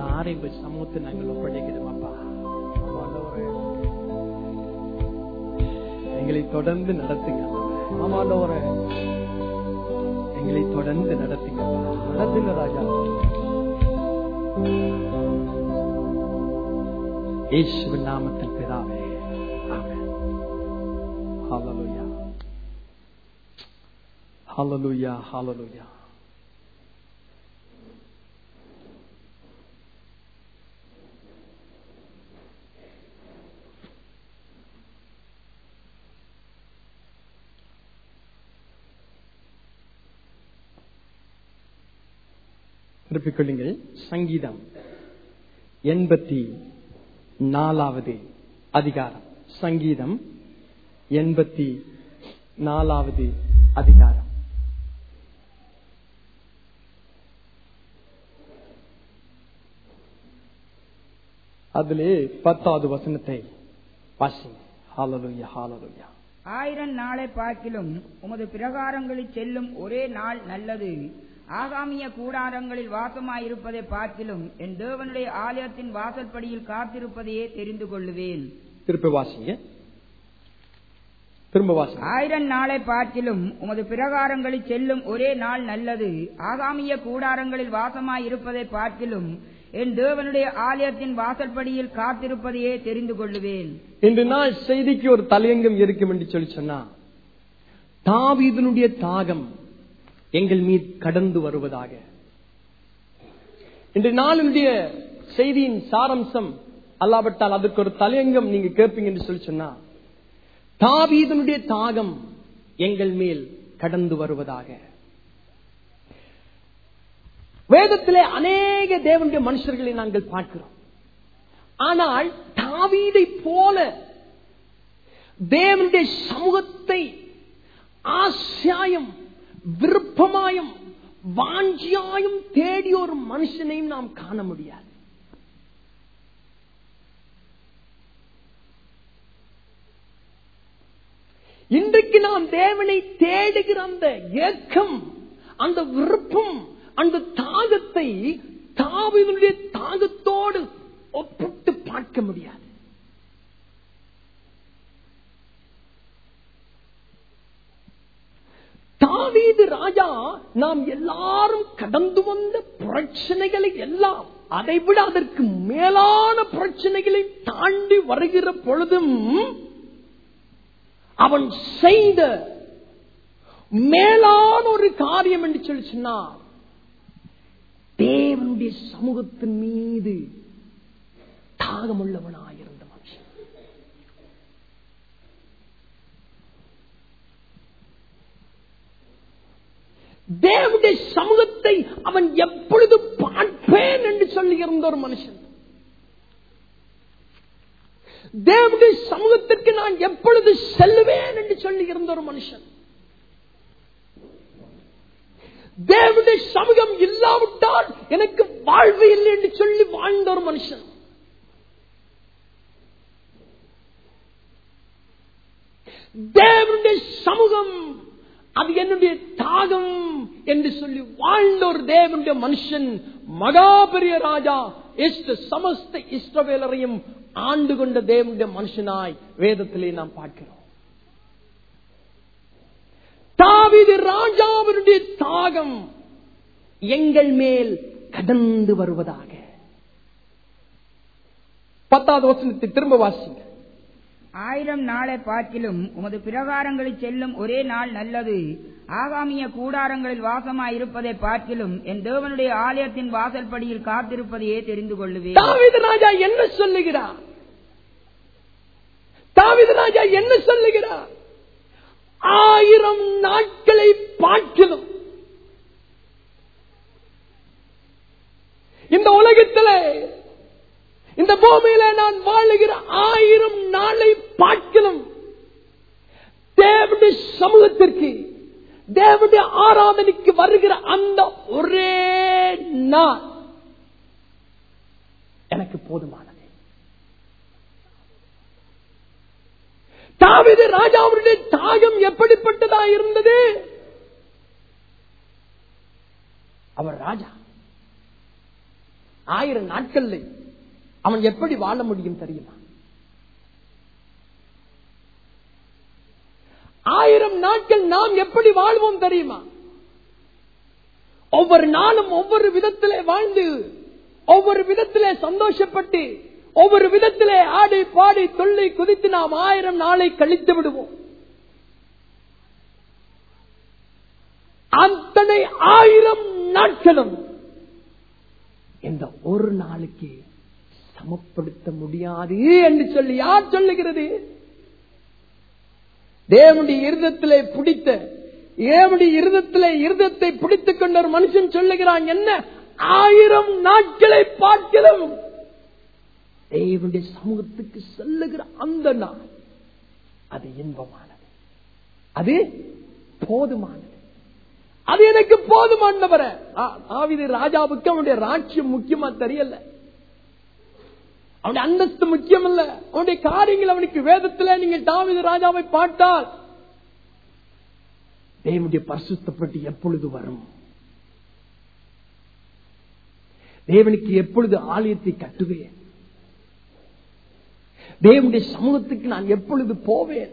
எல்லாரையும் போய் சமூகத்தை நாங்கள் ஒப்படைக்கிறோம் அப்பா ஆண்டவரே, எங்களை தொடர்ந்து நடத்துங்க ஆமாண்டவரே எங்களை தொடர்ந்து நடத்துங்க நடத்துங்க ராஜா இயேசுவின் நாமத்தில் பிதாவே ஆமென் ஹalleluya ஹalleluya ஹalleluya திருப்பிக் கொள்ளுங்கள் சங்கீதம் எண்பத்தி நாலாவது அதிகாரம் சங்கீதம் எண்பத்தி நாலாவது அதிகாரம் அதிலே பத்தாவது வசனத்தை வாசிங்க ஹalleluya ஹalleluya ஆயிரம் நாளை பார்க்கிலும் உமது பிரகாரங்களில் செல்லும் ஒரே நாள் நல்லது ஆகாமிய கூடாரங்களில் வாசமாயிருப்பதை பார்க்கிலும் என் தேவனுடைய ஆலயத்தின் வாசற்படியில் காத்திருப்பதையே தெரிந்து கொள்ளுவேன் திருப்பி வாசிங்க திரும்ப வாசிங்க ஆயிரம் நாளை பார்க்கிலும் உமது பிரகாரங்களில் செல்லும் ஒரே நாள் நல்லது ஆகாமிய கூடாரங்களில் வாசமாயிருப்பதை பார்க்கிலும் என் தேவனுடைய ஆலயத்தின் வாசற்படியில் காத்திருப்பதையே தெரிந்து கொள்ளுவேன் இன்று நாள் செய்திக்கு ஒரு தலையங்கம் இருக்கும் என்று சொல்லி சொன்னா தாவீதனுடைய தாகம் எங்கள் மீது கடந்து வருவதாக இன்று நாளுடைய செய்தியின் சாரம்சம் அல்லாவிட்டால் அதுக்கு ஒரு தலையங்கம் நீங்க கேட்பீங்க என்று சொல்லி சொன்னா தாவீதனுடைய தாகம் எங்கள் மேல் கடந்து வருவதாக வேதத்திலே அநேக தேவனுடைய மனுஷர்களை நாங்கள் பார்க்கிறோம் ஆனால் தாவீதை போல தேவனுடைய சமூகத்தை ஆசியாயம் விருப்பமாயும் வாஞ்சியாயும் தேடிய ஒரு மனுஷனையும் நாம் காண முடியாது இன்றைக்கு நாம் தேவனை தேடுகிற அந்த ஏக்கம் அந்த விருப்பம் அந்த தாகத்தை தாவினுடைய தாகத்தோடு ஒப்பிட்டு பார்க்க முடியாது தாவீது ராஜா நாம் எல்லாரும் கடந்து வந்த பிரச்சனைகளை எல்லாம் அதைவிட அதற்கு மேலான பிரச்சனைகளை தாண்டி வருகிற பொழுதும் அவன் செய்த மேலான ஒரு காரியம் என்று சொல்லி சொன்னார் தேவனுடைய சமூகத்தின் மீது தாகமுள்ளவனாயிருந்த மனுஷன் தேவனுடைய சமூகத்தை அவன் எப்பொழுது பார்ப்பேன் என்று சொல்லி இருந்த ஒரு மனுஷன் தேவனுடைய சமூகத்திற்கு நான் எப்பொழுது செல்லுவேன் என்று சொல்லி இருந்த ஒரு மனுஷன் தேவனுடைய சமூகம் இல்லாவிட்டால் எனக்கு வாழ்வு இல்லை என்று சொல்லி வாழ்ந்த ஒரு மனுஷன் தேவனுடைய சமூகம் அது என்னுடைய தாகம் என்று சொல்லி வாழ்ந்த ஒரு தேவனுடைய மனுஷன் மகாபெரிய ராஜா இஷ்ட சமஸ்த இஷ்டவேலரையும் ஆண்டு கொண்ட தேவனுடைய மனுஷனாய் வேதத்திலே நாம் பார்க்கிறோம் தாவிது ராஜாவினுடைய தாகம் எங்கள் மேல் கடந்து வருவதாக பத்தாவது வசனத்தை திரும்ப வாசிங்க ஆயிரம் நாளை பார்க்கிலும் உமது பிரகாரங்களில் செல்லும் ஒரே நாள் நல்லது ஆகாமிய கூடாரங்களில் வாசமாயிருப்பதை பார்க்கிலும் என் தேவனுடைய ஆலயத்தின் வாசல்படியில் காத்திருப்பதையே தெரிந்து கொள்ளுவேன் தாவிது ராஜா என்ன சொல்லுகிறார் தாவிது ராஜா என்ன சொல்லுகிறார் ஆயிரம் நாட்களை பார்க்கிலும் இந்த உலகத்திலே இந்த பூமியில நான் வாழுகிற ஆயிரம் நாளை பார்க்கலும் தேவனுடைய சமூகத்திற்கு தேவனுடைய ஆராதனைக்கு வருகிற அந்த ஒரே நாள் எனக்கு போதுமானது தாவிது ராஜாவுடைய தாகம் எப்படிப்பட்டதா இருந்தது அவர் ராஜா ஆயிரம் நாட்கள்ல அவன் எப்படி வாழ முடியும் தெரியுமா ஆயிரம் நாட்கள் நாம் எப்படி வாழ்வோம் தெரியுமா ஒவ்வொரு நாளும் ஒவ்வொரு விதத்திலே வாழ்ந்து ஒவ்வொரு விதத்திலே சந்தோஷப்பட்டு ஒவ்வொரு விதத்திலே ஆடி பாடி துள்ளி குதித்து நாம் ஆயிரம் நாளை கழித்து விடுவோம் அத்தனை ஆயிரம் நாட்களும் இந்த ஒரு நாளுக்கு சமப்படுத்த முடியாது என்று சொல்லி யார் சொல்லுகிறது தேவனுடைய இருதத்திலே பிடித்த தேவனுடைய இருதத்திலே இருதத்தை பிடித்துக் கொண்ட ஒரு மனுஷன் சொல்லுகிறான் என்ன ஆயிரம் நாட்களை பார்க்கிறோம் தேவனுடைய சமூகத்துக்கு செல்லுகிற அந்த நாள் அது இன்பமானது அது போதுமானது அது எனக்கு போதுமானவர ஆவிது ராஜாவுக்கு அவனுடைய ராட்சியம் முக்கியமா தெரியல அவனுடைய அந்தஸ்து முக்கியம் அல்ல அவனுடைய காரியங்கள் அவனுக்கு வேதத்துல நீங்கள் தாவித ராஜாவை பார்த்தால் தேவனுடைய பரிசுத்தப்பட்டு எப்பொழுது வரும் தேவனுக்கு எப்பொழுது ஆலயத்தை கட்டுவேன் தேவனுடைய சமூகத்துக்கு நான் எப்பொழுது போவேன்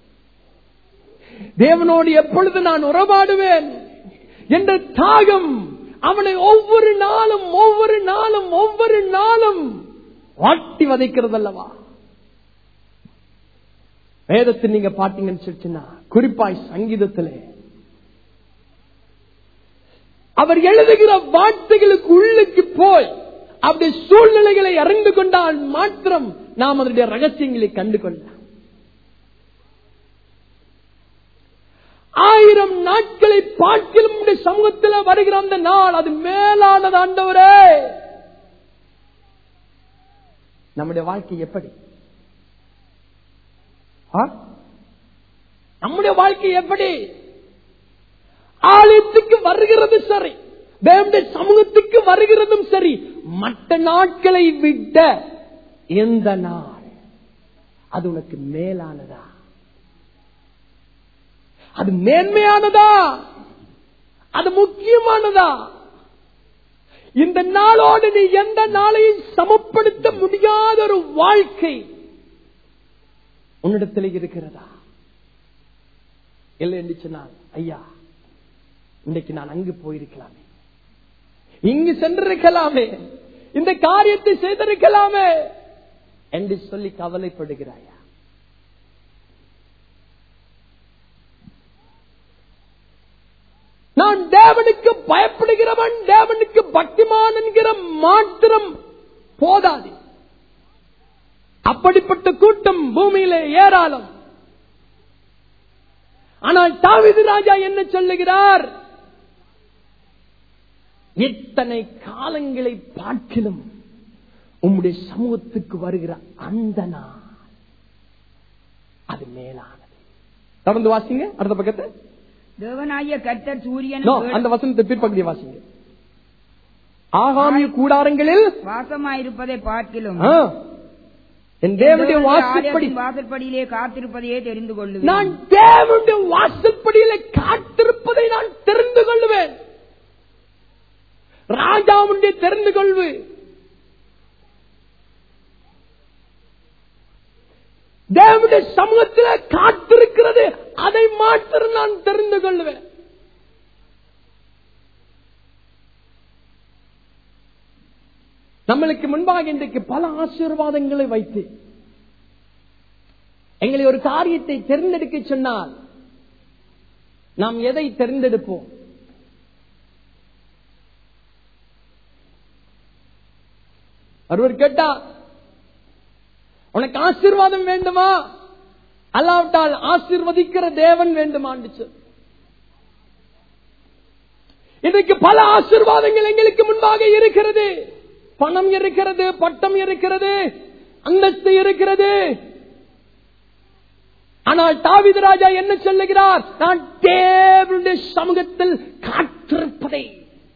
தேவனோடு எப்பொழுது நான் உறவாடுவேன் என்ற தாகம் அவனை ஒவ்வொரு நாளும் ஒவ்வொரு நாளும் ஒவ்வொரு நாளும் வாட்டி வதைக்கிறது அல்லவா வேதத்தை நீங்க பாத்தீங்கன்னு சொல்லிச்சுன்னா குறிப்பாய் சங்கீதத்திலே அவர் எழுதுகிற வார்த்தைகளுக்கு உள்ளுக்கு போய் அப்படி சூழ்நிலைகளை அறிந்து கொண்டால் மாத்திரம் நாம் அதனுடைய ரகசியங்களை கண்டு கொள்ளலாம் ஆயிரம் நாட்களை பார்க்கிலும் சமூகத்தில் வருகிற அந்த நாள் அது மேலானது ஆண்டவரே நம்முடைய வாழ்க்கை எப்படி நம்முடைய வாழ்க்கை எப்படி ஆலயத்துக்கு வருகிறது சரி தேவனுடைய சமூகத்துக்கு வருகிறதும் சரி மற்ற நாட்களை விட்ட எந்த நாள் அது உனக்கு மேலானதா அது மேன்மையானதா அது முக்கியமானதா இந்த நாளோடு நீ எந்த நாளையும் சமப்படுத்த முடியாத ஒரு வாழ்க்கை உன்னிடத்தில் இருக்கிறதா இல்லை என்று சொன்னால் ஐயா இன்றைக்கு நான் அங்கு போயிருக்கலாமே இங்கு சென்றிருக்கலாமே இந்த காரியத்தை செய்திருக்கலாமே என்று சொல்லி கவலைப்படுகிறாயா நான் தேவனுக்கு பயப்படுகிறவன் தேவனுக்கு பக்திமான் என்கிற மாத்திரம் போதாது அப்படிப்பட்ட கூட்டம் பூமியிலே ஏராளம் ஆனால் தாவிது ராஜா என்ன சொல்லுகிறார் இத்தனை காலங்களை பார்க்கிலும் உம்முடைய சமூகத்துக்கு வருகிற அந்த நாள் அது மேலானது தொடர்ந்து வாசிங்க அடுத்த பக்கத்தை தேவனாய கர்த்தர் சூரியன் No, அந்த வசனத்தை பிற்பகுதியை வாசிங்க ஆகாமிய கூடாரங்களில் வாசமாயிருப்பதை பார்க்கிலும் ஆ, என் தேவனுடைய வாசப்படி ஆலயத்தின் வாசற்படியிலே காத்திருப்பதையே தெரிந்து கொள்ளுவேன் நான் தேவனுடைய வாசப்படியில காத்திருப்பதை நான் தெரிந்து கொள்வேன் ராஜாவுடைய தெரிந்து கொள்வு தேவனுடைய சமூகத்தில் காத்திருக்கிறது அதை மாத்திரம் நான் தெரிந்து கொள்வேன் நம்மளுக்கு முன்பாக இன்றைக்கு பல ஆசீர்வாதங்களை வைத்து எங்களை ஒரு காரியத்தை தேர்ந்தெடுக்க சொன்னால் நாம் எதை தேர்ந்தெடுப்போம் ஒருவர் கேட்டா உனக்கு ஆசீர்வாதம் வேண்டுமா அல்லாவிட்டால் ஆசீர்வதிக்கிற தேவன் வேண்டுமான்னு சொல் இன்றைக்கு பல ஆசீர்வாதங்கள் எங்களுக்கு முன்பாக இருக்கிறது பணம் இருக்கிறது பட்டம் இருக்கிறது அந்தஸ்து இருக்கிறது ஆனால் தாவித ராஜா என்ன சொல்லுகிறார் நான் தேவனுடைய சமூகத்தில் காத்திருப்பதை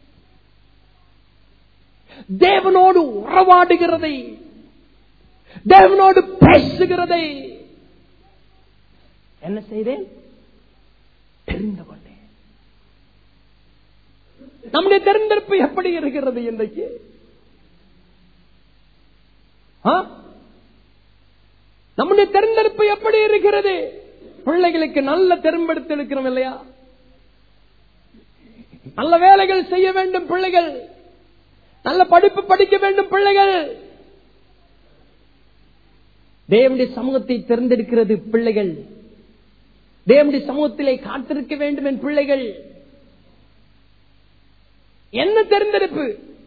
தேவனோடு உறவாடுகிறதை தேவனோடு பேசுகிறதை என்ன செய்தேன் தெரிந்து கொண்டேன் நம்முடைய தெரிந்தெடுப்பு எப்படி இருக்கிறது இன்றைக்கு ஆ? நம்முடைய தேர்ந்தெடுப்பு எப்படி இருக்கிறது பிள்ளைகளுக்கு நல்ல தேர்ந்தெடுத்து இருக்கிறோம் இல்லையா நல்ல வேலைகள் செய்ய வேண்டும் பிள்ளைகள் நல்ல படிப்பு படிக்க வேண்டும் பிள்ளைகள் தேவனுடைய சமூகத்தை தேர்ந்தெடுக்கிறது பிள்ளைகள் தேவனுடைய சமூகத்திலே காத்திருக்க வேண்டும் என் பிள்ளைகள் என்ன தேர்ந்தெடுப்பு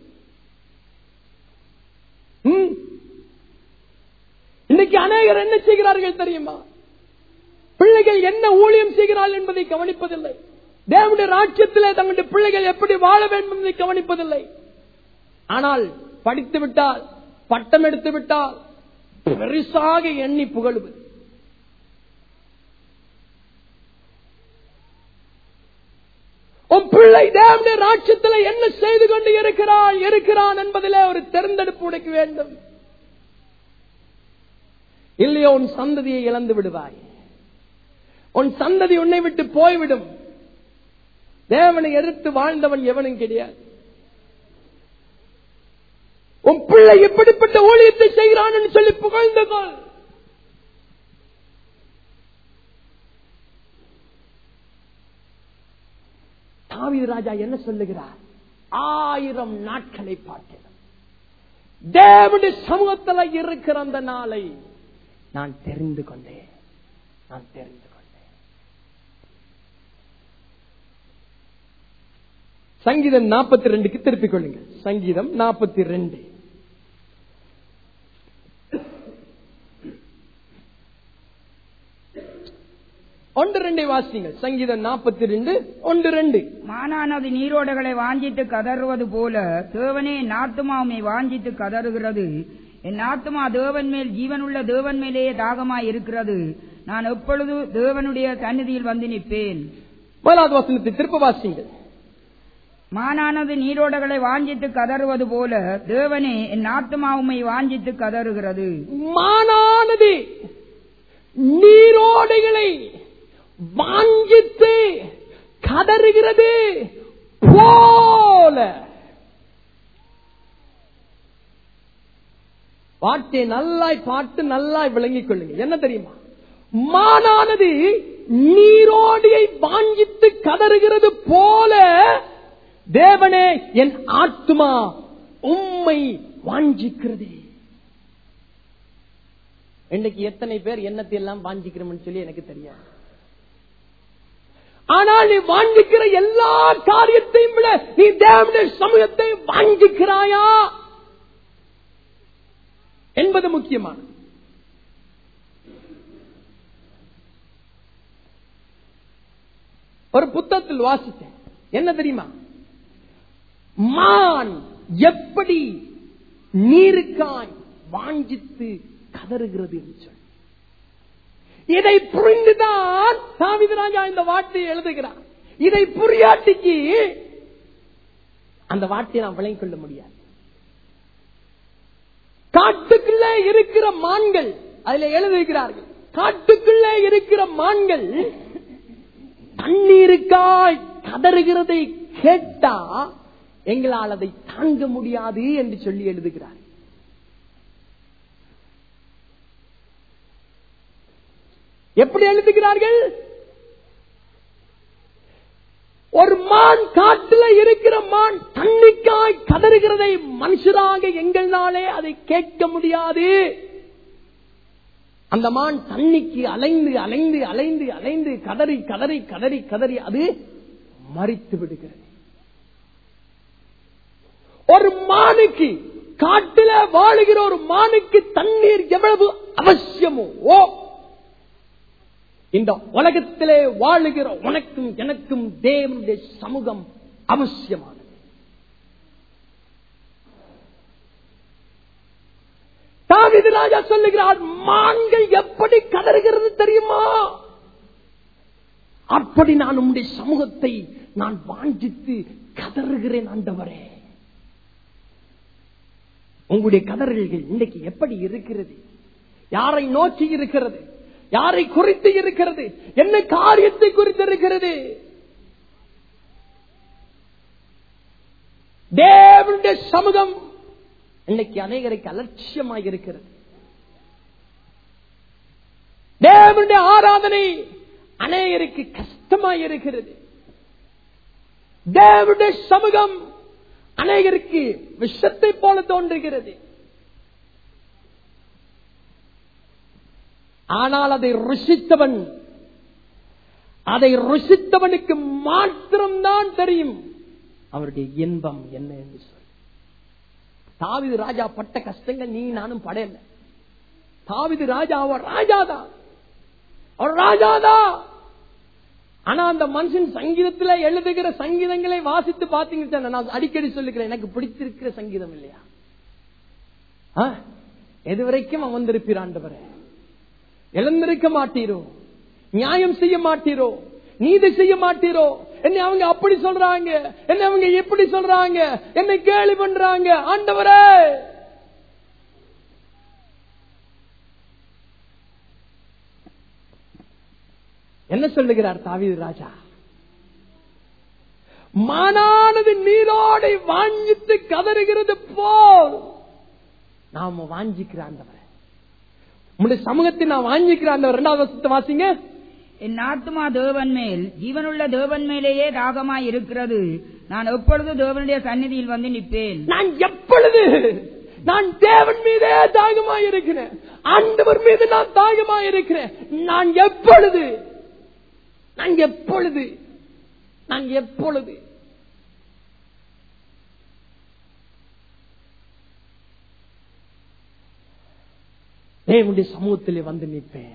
ம்? இன்னைக்கு அநேகர் என்ன செய்கிறார்கள் தெரியுமா பிள்ளைகள் என்ன ஊழியம் செய்கிறார்கள் என்பதை கவனிப்பதில்லை தேவனுடைய ராஜ்யத்திலே தங்களுடைய பிள்ளைகள் எப்படி வாழ வேண்டும் என்பதை கவனிப்பதில்லை ஆனால் படித்து விட்டால் பட்டம் எடுத்து விட்டால் பெருசாக எண்ணி புகழுவது உன் பிள்ளை தேவனுடைய ராட்சத்தில் என்ன செய்து கொண்டு இருக்கிறாள் இருக்கிறான் என்பதிலே ஒரு தேர்ந்தெடுப்பு உனக்கு வேண்டும் இல்லையோ உன் சந்ததியை இழந்து விடுவாய் உன் சந்ததி உன்னை விட்டு போய்விடும் தேவனை எதிர்த்து வாழ்ந்தவன் எவனும் கிடையாது உன் பிள்ளை எப்படிப்பட்ட ஊழியத்தை செய்கிறான் என்று சொல்லி புகழ்ந்து கொள் தாவீது ராஜா என்ன சொல்லுகிறார் ஆயிரம் நாட்களை பார்க்கிறோம் தேவனுடைய சமூகத்தில் இருக்கிற அந்த நாளை நான் தெரிந்து கொண்டேன் நான் தெரிந்து கொண்டேன் சங்கீதம் நாற்பத்தி ரெண்டுக்கு திருப்பிக் கொள்ளுங்கள் சங்கீதம் நாற்பத்தி ரெண்டு ஒன்று ரெண்டை வாசிங்கள் சங்கீதம் நாற்பத்தி ரெண்டு ஒன்று ரெண்டு மானானது நீரோடைகளை வாஞ்சித்து கதறுவது போல தேவனே என் ஆத்துமாவுமை வாஞ்சித்து கதறுகிறது என் ஆத்துமா தேவன் மேல் ஜீவனுள்ள தேவன் மேலேயே தாகமாய் இருக்கிறது நான் எப்பொழுது தேவனுடைய சந்நிதியில் வந்து நிற்பேன் முதலாவது வசனத்தை திருப்ப வாசிங்கள் மானானது நீரோடைகளை வாஞ்சித்து கதறுவது போல தேவனே என் ஆத்துமாவுமை வாஞ்சித்து கதறுகிறது மானானது நீரோடைகளை வாஞ்சித்து கதறுகிறது போல பாட்டை நல்லாய் பாட்டு நல்லாய் விளங்கிக் கொள்ளுங்க என்ன தெரியுமா மானானது நீரோடியை வாஞ்சித்து கதறுகிறது போல தேவனே என் ஆத்மா உம்மை வாஞ்சிக்கிறது இன்னைக்கு எத்தனை பேர் எண்ணத்தை எல்லாம் வாஞ்சிக்கிறோம்னு சொல்லி எனக்கு தெரியாது ஆனால் நீ வாஞ்சிக்கிற எல்லா காரியத்தையும் விட நீ தேவனுடைய சமூகத்தை வாஞ்சிக்கிறாயா என்பது முக்கியமானது ஒரு புத்தகத்தில் வாசித்தேன் என்ன தெரியுமா மான் எப்படி நீருக்காய் வாஞ்சித்து கதறுகிறது என்று சொல்லி இதை புரிந்துதான் சாமிதராஜா இந்த வார்த்தையை எழுதுகிறார் இதை புரியாட்டிக்கு அந்த வார்த்தையை நாம் விளங்கிக் கொள்ள முடியாது காட்டுக்குள்ளே இருக்கிற மான்கள் அதுல எழுதுகிறார்கள் காட்டுக்குள்ளே இருக்கிற மான்கள் தண்ணீருக்காய் கதறுகிறதை கேட்டா எங்களால் அதை தாங்க முடியாது என்று சொல்லி எழுதுகிறார் எப்படி எழுதுகிறார்கள் ஒரு மான் காட்டுல இருக்கிற மான் தண்ணிக்காய் கதறுகிறதை மனுஷராக எங்களாலே அதை கேட்க முடியாது அந்த மான் தண்ணிக்கு அலைந்து அலைந்து அலைந்து அலைந்து கதறி கதறி கதறி கதறி அது மறித்து விடுகிறது ஒரு மானுக்கு காட்டில வாழுகிற ஒரு மானுக்கு தண்ணீர் எவ்வளவு அவசியமோ ஓ இந்த உலகத்திலே வாழுகிற உனக்கும் எனக்கும் தேவனுடைய சமூகம் அவசியமானது தாவிது ராஜா சொல்லுகிறார் மான்கள் எப்படி கதறுகிறது தெரியுமா அப்படி நான் உம்முடைய சமூகத்தை நான் வாஞ்சித்து கதறுகிறேன் ஆண்டவரே உங்களுடைய கதறல்கள் இன்னைக்கு எப்படி இருக்கிறது யாரை நோக்கி இருக்கிறது யாரை குறித்து இருக்கிறது என்ன காரியத்தை குறித்து இருக்கிறது தேவனுடைய சமூகம் இன்னைக்கு அநேகருக்கு அலட்சியமாக இருக்கிறது தேவனுடைய ஆராதனை அநேகருக்கு கஷ்டமாக இருக்கிறது தேவனுடைய சமூகம் அநேகருக்கு விஷத்தை போல தோன்றுகிறது ஆனால் அதை ருசித்தவன் அதை ருசித்தவனுக்கு மாத்திரம்தான் தெரியும் அவருடைய இன்பம் என்ன என்று சொல்லி தாவிது ராஜா பட்ட கஷ்டங்கள் நீ நானும் படையல தாவிது ராஜா அவர் ராஜாதான் அவர் ராஜாதான் ஆனா அந்த மனுஷன் சங்கீதத்துல எழுதுகிற சங்கீதங்களை வாசித்து பாத்தீங்கன்னா நான் அடிக்கடி சொல்லுகிறேன் எனக்கு பிடித்திருக்கிற சங்கீதம் இல்லையா ஆ? எது வரைக்கும் அவன் வந்திருப்பீர் ஆண்டவரே எழுந்திருக்க மாட்டீரோ நியாயம் செய்ய மாட்டீரோ நீதி செய்ய மாட்டீரோ என்னை அவங்க அப்படி சொல்றாங்க என்னை அவங்க எப்படி சொல்றாங்க என்னை கேலி பண்றாங்க ஆண்டவரே என்ன சொல்லுகிறார் தாவீது ராஜா மானானது நீரோடை வாஞ்சித்து கதறுகிறது போல் நாம வாஞ்சிக்கிற ஆண்டவரே உங்களுடைய சமூகத்தை நான் வாஞ்சிக்கிற அந்த இரண்டாவது வருஷத்தை வாசிங்க என் ஆத்துமா தேவன் மேல் ஜீவனுள்ள தேவன் மேலேயே தாகமாய் இருக்கிறது நான் எப்பொழுது தேவனுடைய சந்நிதியில் வந்து நிற்பேன் நான் எப்பொழுது நான் தேவன் மீதே தாகமாய் இருக்கிறேன் ஆண்டவர் மீது நான் தாகமாய் இருக்கிறேன் நான் எப்பொழுது நான் எப்பொழுது நான் எப்பொழுது தேவனுடைய சமூகத்திலே வந்து நிற்பேன்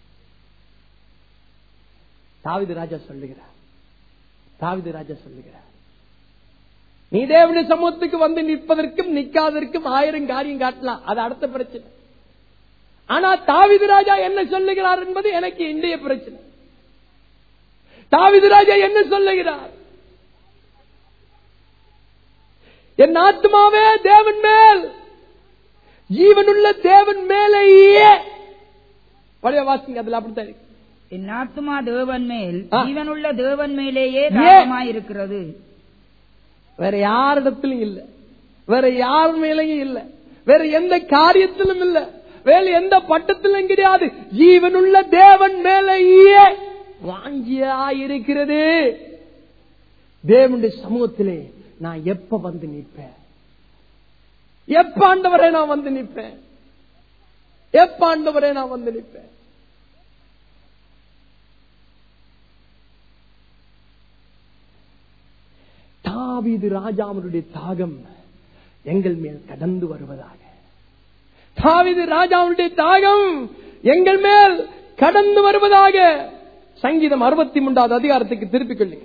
தாவிது ராஜா சொல்லுகிறார் தாவிது ராஜா சொல்லுகிறார் நீ தேவனுடைய சமூகத்துக்கு வந்து நிற்பதற்கும் நிக்காதற்கும் ஆயிரம் காரியம் காட்டலாம் அது அடுத்த பிரச்சனை ஆனா தாவிது ராஜா என்ன சொல்லுகிறார் என்பது எனக்கு இன்றைய பிரச்சனை தாவிது ராஜா என்ன சொல்லுகிறார் என் ஆத்மாவே தேவன் மேல் ஜீவனுள்ள தேவன் மேலேயே பழைய வாசிங்க அதுல அப்படித்தான் இருக்கு என் ஆத்துமா தேவன் மேல் ஆ. ஜீவனுள்ள தேவன் மேலேயே ஏன்? தாகமாய் இருக்கிறது வேற யாரிடத்திலும் இல்ல வேற யார் மேலேயும் இல்ல வேற எந்த காரியத்திலும் இல்ல வேற எந்த பட்டத்திலும் கிடையாது ஜீவனுள்ள தேவன் மேலேயே வாஞ்சியா இருக்கிறது தேவனுடைய சமூகத்திலே நான் எப்ப வந்து நிற்பேன் எப்ப ஆண்டவரே நான் வந்து நிற்பேன் எப்ப ஆண்டவரே நான் வந்து நிற்பேன் தாவீது ராஜாவுடைய தாகம் எங்கள் மேல் கடந்து வருவதாக தாவீது ராஜாவுடைய தாகம் எங்கள் மேல் கடந்து வருவதாக சங்கீதம் அறுபத்தி மூன்றாவது அதிகாரத்துக்கு திருப்பிக் கொள்ளுங்க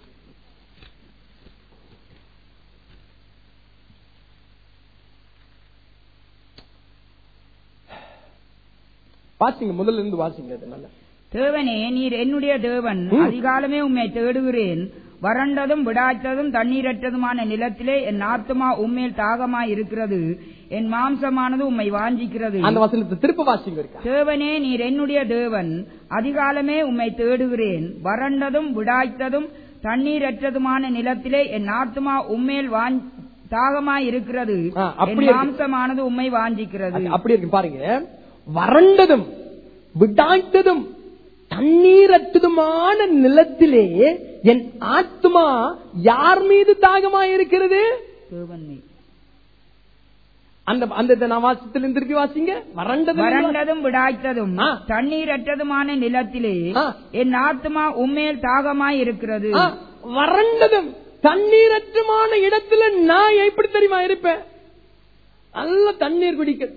வாசிங்க முதல்ல இருந்து வாசிங்க அது நல்லா தேவனே நீர் என்னுடைய தேவன் ம். அதிகாலமே உம்மை தேடுகிறேன் வறண்டதும் விடாய்த்ததும் தண்ணீரற்றதுமான நிலத்திலே என் ஆத்துமா உம்மேல் தாகமாய் இருக்கிறது என் மாம்சமானது உம்மை வாஞ்சிக்கிறது அந்த வசனத்தை திருப்ப வாசிங்க இருக்கா தேவனே நீர் என்னுடைய தேவன் அதிகாலமே உம்மை தேடுகிறேன் வறண்டதும் விடாய்த்ததும் தண்ணீரற்றதுமான நிலத்திலே என் ஆத்துமா உம்மேல் வாஞ்- தாகமாய் இருக்கிறது ஆ, என் அப்படி இருக்கு. மாம்சமானது உம்மை வாஞ்சிக்கிறது அது அப்படி இருக்கு பாருங்க வறண்டதும் விடாய்த்ததும் தண்ணீரற்றதுமான நிலத்திலே என் ஆத்மா யார் மீது தாகமாய் இருக்கிறது தேவன் மேல். அந்த அந்த நான் வாசத்திலிருந்து திருப்பி வாசிங்க வறண்டதும் வறண்டதும் விடாய்த்ததும் ஆ. தண்ணீரற்றதுமான நிலத்திலே ஆ. என் ஆத்மா உம்மேல் தாகமாய் இருக்கிறது ஆ, வறண்டதும் தண்ணீரற்றமான இடத்துல நான் எப்படி தெரியுமா இருப்பேன் நல்ல தண்ணீர் குடிக்க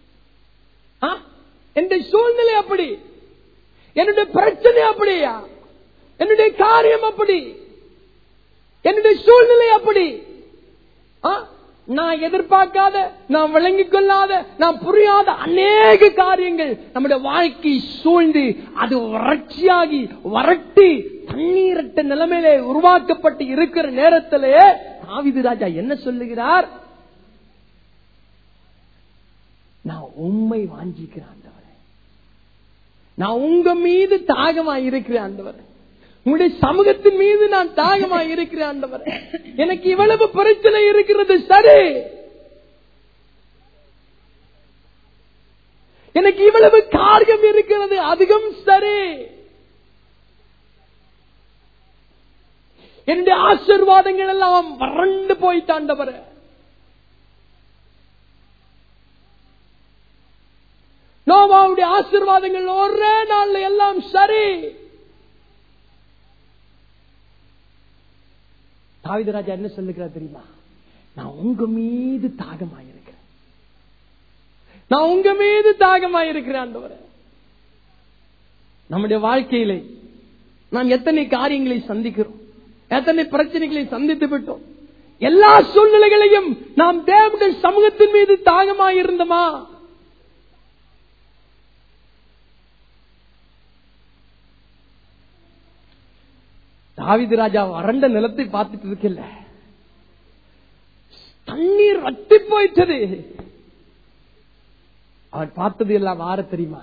என்னுடைய சூழ்நிலை அப்படி என்னுடைய பிரச்சனை அப்படியா என்னுடைய காரியம் அப்படி என்னுடைய சூழ்நிலை அப்படி ஆ, நான் எதிர்பார்க்காத நான் விளங்கிக் கொள்ளாத நான் புரியாத அநேக காரியங்கள் நம்முடைய வாழ்க்கை சூழ்ந்து அது வறட்சியாகி வறட்டி தண்ணீரட்ட நிலைமையிலே உருவாக்கப்பட்டு இருக்கிற நேரத்திலே தாவிது ராஜா என்ன சொல்லுகிறார் நான் உண்மை வாஞ்சிக்கிறேன் ஆண்டவரே நான் உங்க மீது தாகமா இருக்கிறேன் ஆண்டவரே உங்களுடைய சமூகத்தின் மீது நான் தாகமா இருக்கிறேன் ஆண்டவரே எனக்கு இவ்வளவு பிரச்சனை இருக்கிறது சரி எனக்கு இவ்வளவு காரியம் இருக்கிறது அதிகம் சரி என்னுடைய ஆசிர்வாதங்கள் எல்லாம் வறண்டு போயிட்டாண்டவர நோவாவுடைய ஆசிர்வாதங்கள் ஒரே நாள்ல எல்லாம் சரி தாவித ராஜா என்ன சொல்லுகிறார் தெரியுமா நான் உங்க மீது தாகமாயிருக்கிறேன் நான் உங்க மீது தாகமாயிருக்கிறேன் ஆண்டவரே நம்முடைய வாழ்க்கையிலே நாம் எத்தனை காரியங்களை சந்திக்கிறோம் எத்தனை பிரச்சனைகளை சந்தித்து விட்டோம் எல்லா சூழ்நிலைகளையும் நாம் தேவனுடைய சமூகத்தின் மீது தாகமாயிருந்தோமா தாவிது ராஜா வறண்ட நிலத்தை பார்த்துட்டு இருக்கல தண்ணீர் வத்தி போயிட்டது அவர் பார்த்தது எல்லாம் வார தெரியுமா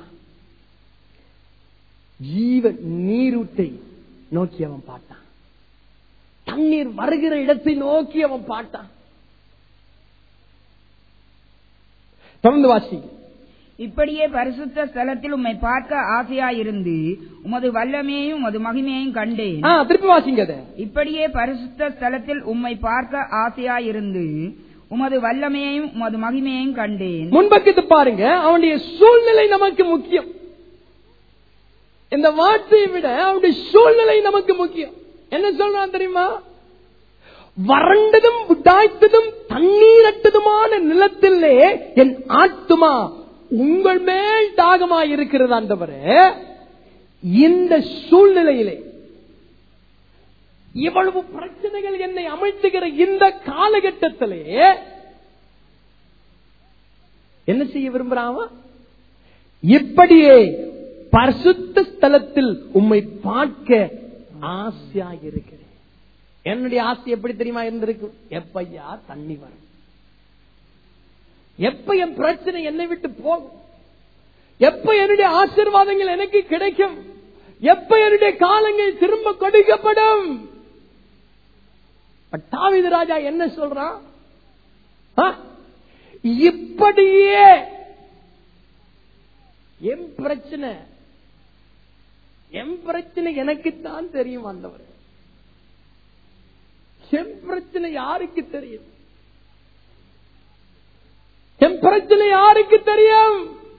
ஜீவ நீரூட்டை நோக்கி அவன் பார்த்தான் தண்ணீர் வருகிற இடத்தை நோக்கி அவன் பார்த்தான் தொடர்ந்து வாசிங்க இப்படியே பரிசுத்த ஸ்தலத்தில் உம்மை பார்க்க ஆசையாயிருந்து உமது வல்லமையையும் உமது மகிமையையும் கண்டேன் ஆ, திருப்பி வாசிங்க அதை இப்படியே பரிசுத்த ஸ்தலத்தில் உம்மை பார்க்க ஆசையாயிருந்து உமது வல்லமையையும் உமது மகிமையையும் கண்டேன் முன்பக்கத்து பாருங்க அவனுடைய சூழ்நிலை நமக்கு முக்கியம் இந்த வார்த்தையை விட அவனுடைய சூழ்நிலை நமக்கு முக்கியம் என்ன சொல்றான் தெரியுமா வறண்டதும் உடாய்த்ததும் தண்ணீரட்டதுமான நிலத்திலே என் ஆத்துமா உங்கள் மேல் தாகமாய் இருக்கிறது ஆண்டவரே இந்த சூழ்நிலையிலே இவ்வளவு பிரச்சனைகள் என்னை அமைத்துகிற இந்த காலகட்டத்திலே என்ன செய்ய விரும்புறான் இப்படியே பரிசுத்த ஸ்தலத்தில் உம்மை பார்க்க ஆசையா இருக்கிறேன் என்னுடைய ஆசை எப்படி தெரியுமா இருந்திருக்கு எப்பையா தண்ணி வரும் எப்ப என் பிரச்சனை என்னை விட்டு போகும் எப்ப என்னுடைய ஆசீர்வாதங்கள் எனக்கு கிடைக்கும் எப்ப என்னுடைய காலங்கள் திரும்ப கொடுக்கப்படும் தாவித ராஜா என்ன சொல்றான் ஆ? இப்படியே என் பிரச்சனை என் பிரச்சனை எனக்குத்தான் தெரியும் ஆண்டவர் என் பிரச்சனை யாருக்கு தெரியும் என் பிரச்சனை யாருக்கு தெரியும்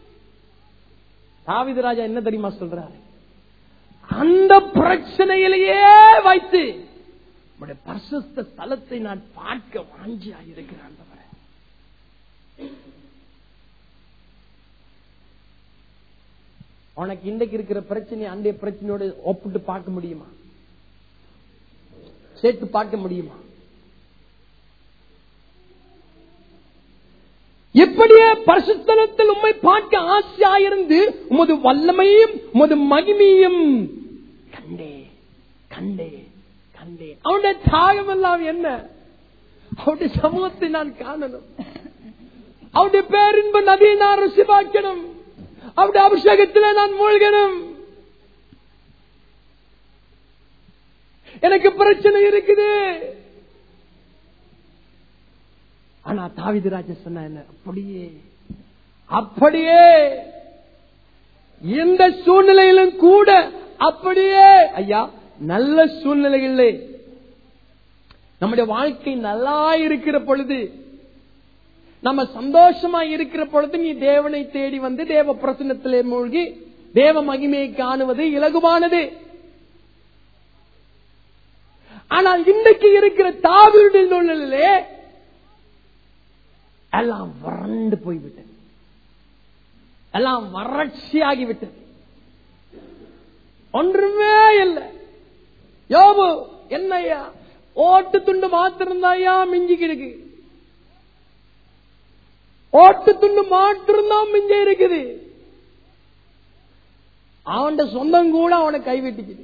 தாவித ராஜா என்ன தெரியுமா சொல்றாரு அந்த பிரச்சனையிலேயே வைத்து உம்முடைய பரிசுத்த ஸ்தலத்தை நான் பார்க்க வாஞ்சியா இருக்கிறேன் ஆண்டவரே. உனக்கு இன்றைக்கு இருக்கிற பிரச்சனை அண்டைய பிரச்சனையோட ஒப்பிட்டு பார்க்க முடியுமா சேர்த்து பார்க்க முடியுமா எப்படியே பரிசுத்தலத்தில் உம்மை பார்க்க ஆசையாயிருந்து உமது வல்லமையும் உமது மகிமையும் கண்டே கண்டே கண்டே அவனுடைய தாகம் எல்லாம் என்ன அவருடைய சமூகத்தை நான் காணணும் அவருடைய பேரின்ப நதியை நான் ருசிபாக்கணும் அவருடைய அபிஷேகத்தில் நான் மூழ்கணும் எனக்கு பிரச்சனை இருக்குது ஆனா தாவிது ராஜா சொன்ன என்ன அப்படியே அப்படியே இந்த சூழ்நிலையிலும் கூட அப்படியே ஐயா நல்ல சூழ்நிலைகளிலே நம்முடைய வாழ்க்கை நல்லா இருக்கிற பொழுது நம்ம சந்தோஷமா இருக்கிற பொழுது நீ தேவனை தேடி வந்து தேவ பிரசனத்திலே மூழ்கி தேவ மகிமையை காணுவது இலகுவானது ஆனால் இன்னைக்கு இருக்கிற தாவியுடைய சூழ்நிலையிலே எல்லாம் வறண்டு போய்விட்டது எல்லாம் வறட்சியாகி விட்டது ஒன்றுமே இல்லை யோபு என்னையா ஓட்டு துண்டு மாத்திருந்தாயா மிஞ்சி கிடக்கு ஓட்டு துண்டு மாத்திருந்தான் மிஞ்ச இருக்குது அவன் சொந்தம் கூட அவனை கைவிட்டுக்குது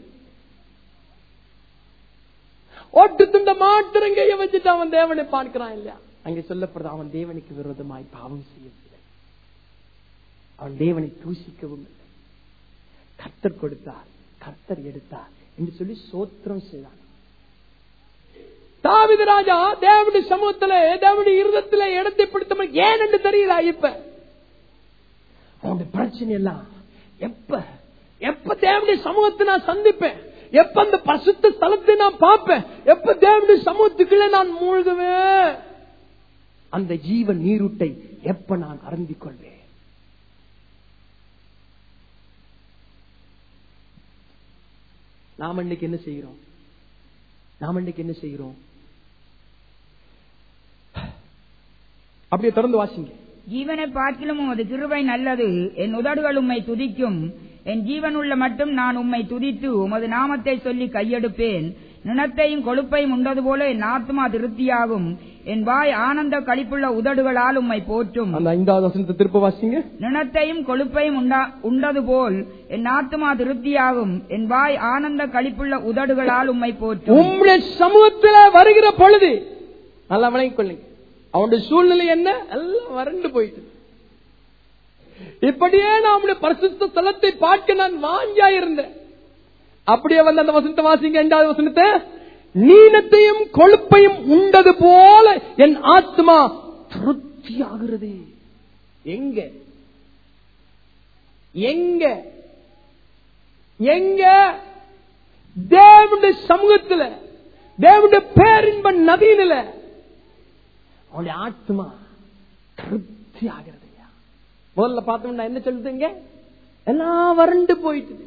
ஓட்டு துண்ட மாத்திரம் கைய வச்சுட்டு அவன் தேவனை பார்க்கிறான் இல்லையா அங்க சொல்லப்படுது அவன் தேவனுக்கு விரோதமாய் பாவம் செய்யவில்லை அவன் தேவனை தூசிக்கவும் இல்லை கர்த்தர் கொடுத்தார் கர்த்தர் எடுத்தார் என்று சொல்லி சோத்திரம் செய்தான் தாவித ராஜா தேவனுடைய சமூகத்துல தேவனுடைய இருதத்துல இடத்தை பிடித்தவன் ஏன் என்று தெரியல இப்ப அவனுடைய பிரச்சனை எல்லாம் எப்ப எப்ப தேவனுடைய சமூகத்தை நான் சந்திப்பேன் எப்ப அந்த பசுத்த ஸ்தலத்தை நான் பார்ப்பேன் எப்ப தேவனுடைய சமூகத்துக்குள்ள நான் மூழ்குவேன் அந்த ஜீவன் நீரூட்டை எப்ப நான் அருந்திக் கொள்வேன் நாம் இன்னைக்கு என்ன செய்கிறோம் நாம் இன்னைக்கு என்ன செய்கிறோம் அப்படியே தொடர்ந்து வாசிங்க ஜீவனை பார்க்கிலும் உமது கிருபை நல்லது என் உதடுகள் உம்மை துதிக்கும் என் ஜீவன் உள்ள மட்டும் நான் உம்மை துதித்து உமது நாமத்தை சொல்லி கையெடுப்பேன் நினத்தையும் கொழுப்பையும் உண்டது போல என் ஆத்மா திருப்தியாகும் என் வாய் ஆனந்த களிப்புள்ள உதடுகளால் உம்மை போற்றும் அந்த ஐந்தாவது வசனத்தை திருப்ப வாசிங்க நினத்தையும் கொழுப்பையும் உண்டா- உண்டது போல் என் ஆத்மா திருப்தியாகும் என் வாய் ஆனந்த களிப்புள்ள உதடுகளால் உம்மை போற்றும் உம்முடைய சமூகத்துல வருகிற பொழுது நல்லா விளங்கிக் கொள்ளுங்க அவனுடைய சூழ்நிலை என்ன எல்லாம் வறண்டு போயிட்டு இப்படியே நம்முடைய பரிசுத்த ஸ்தலத்தை பார்க்க நான் வாஞ்சியா இருந்தேன் அப்படியே வந்து அந்த வசனத்தை வாசிங்க இரண்டாவது வசனத்தை நீனத்தையும் கொழுப்பையும் உண்டது போல என் ஆத்மா திருப்தியாகிறது எங்க எங்க எங்க தேவனுடைய சமூகத்துல தேவனுடைய பேரின்ப நதியில அவனுடைய ஆத்மா திருப்தி ஆகிறது முதல்ல பார்த்தோம்னா என்ன சொல்லுதுங்க எல்லாம் வறண்டு போயிட்டுது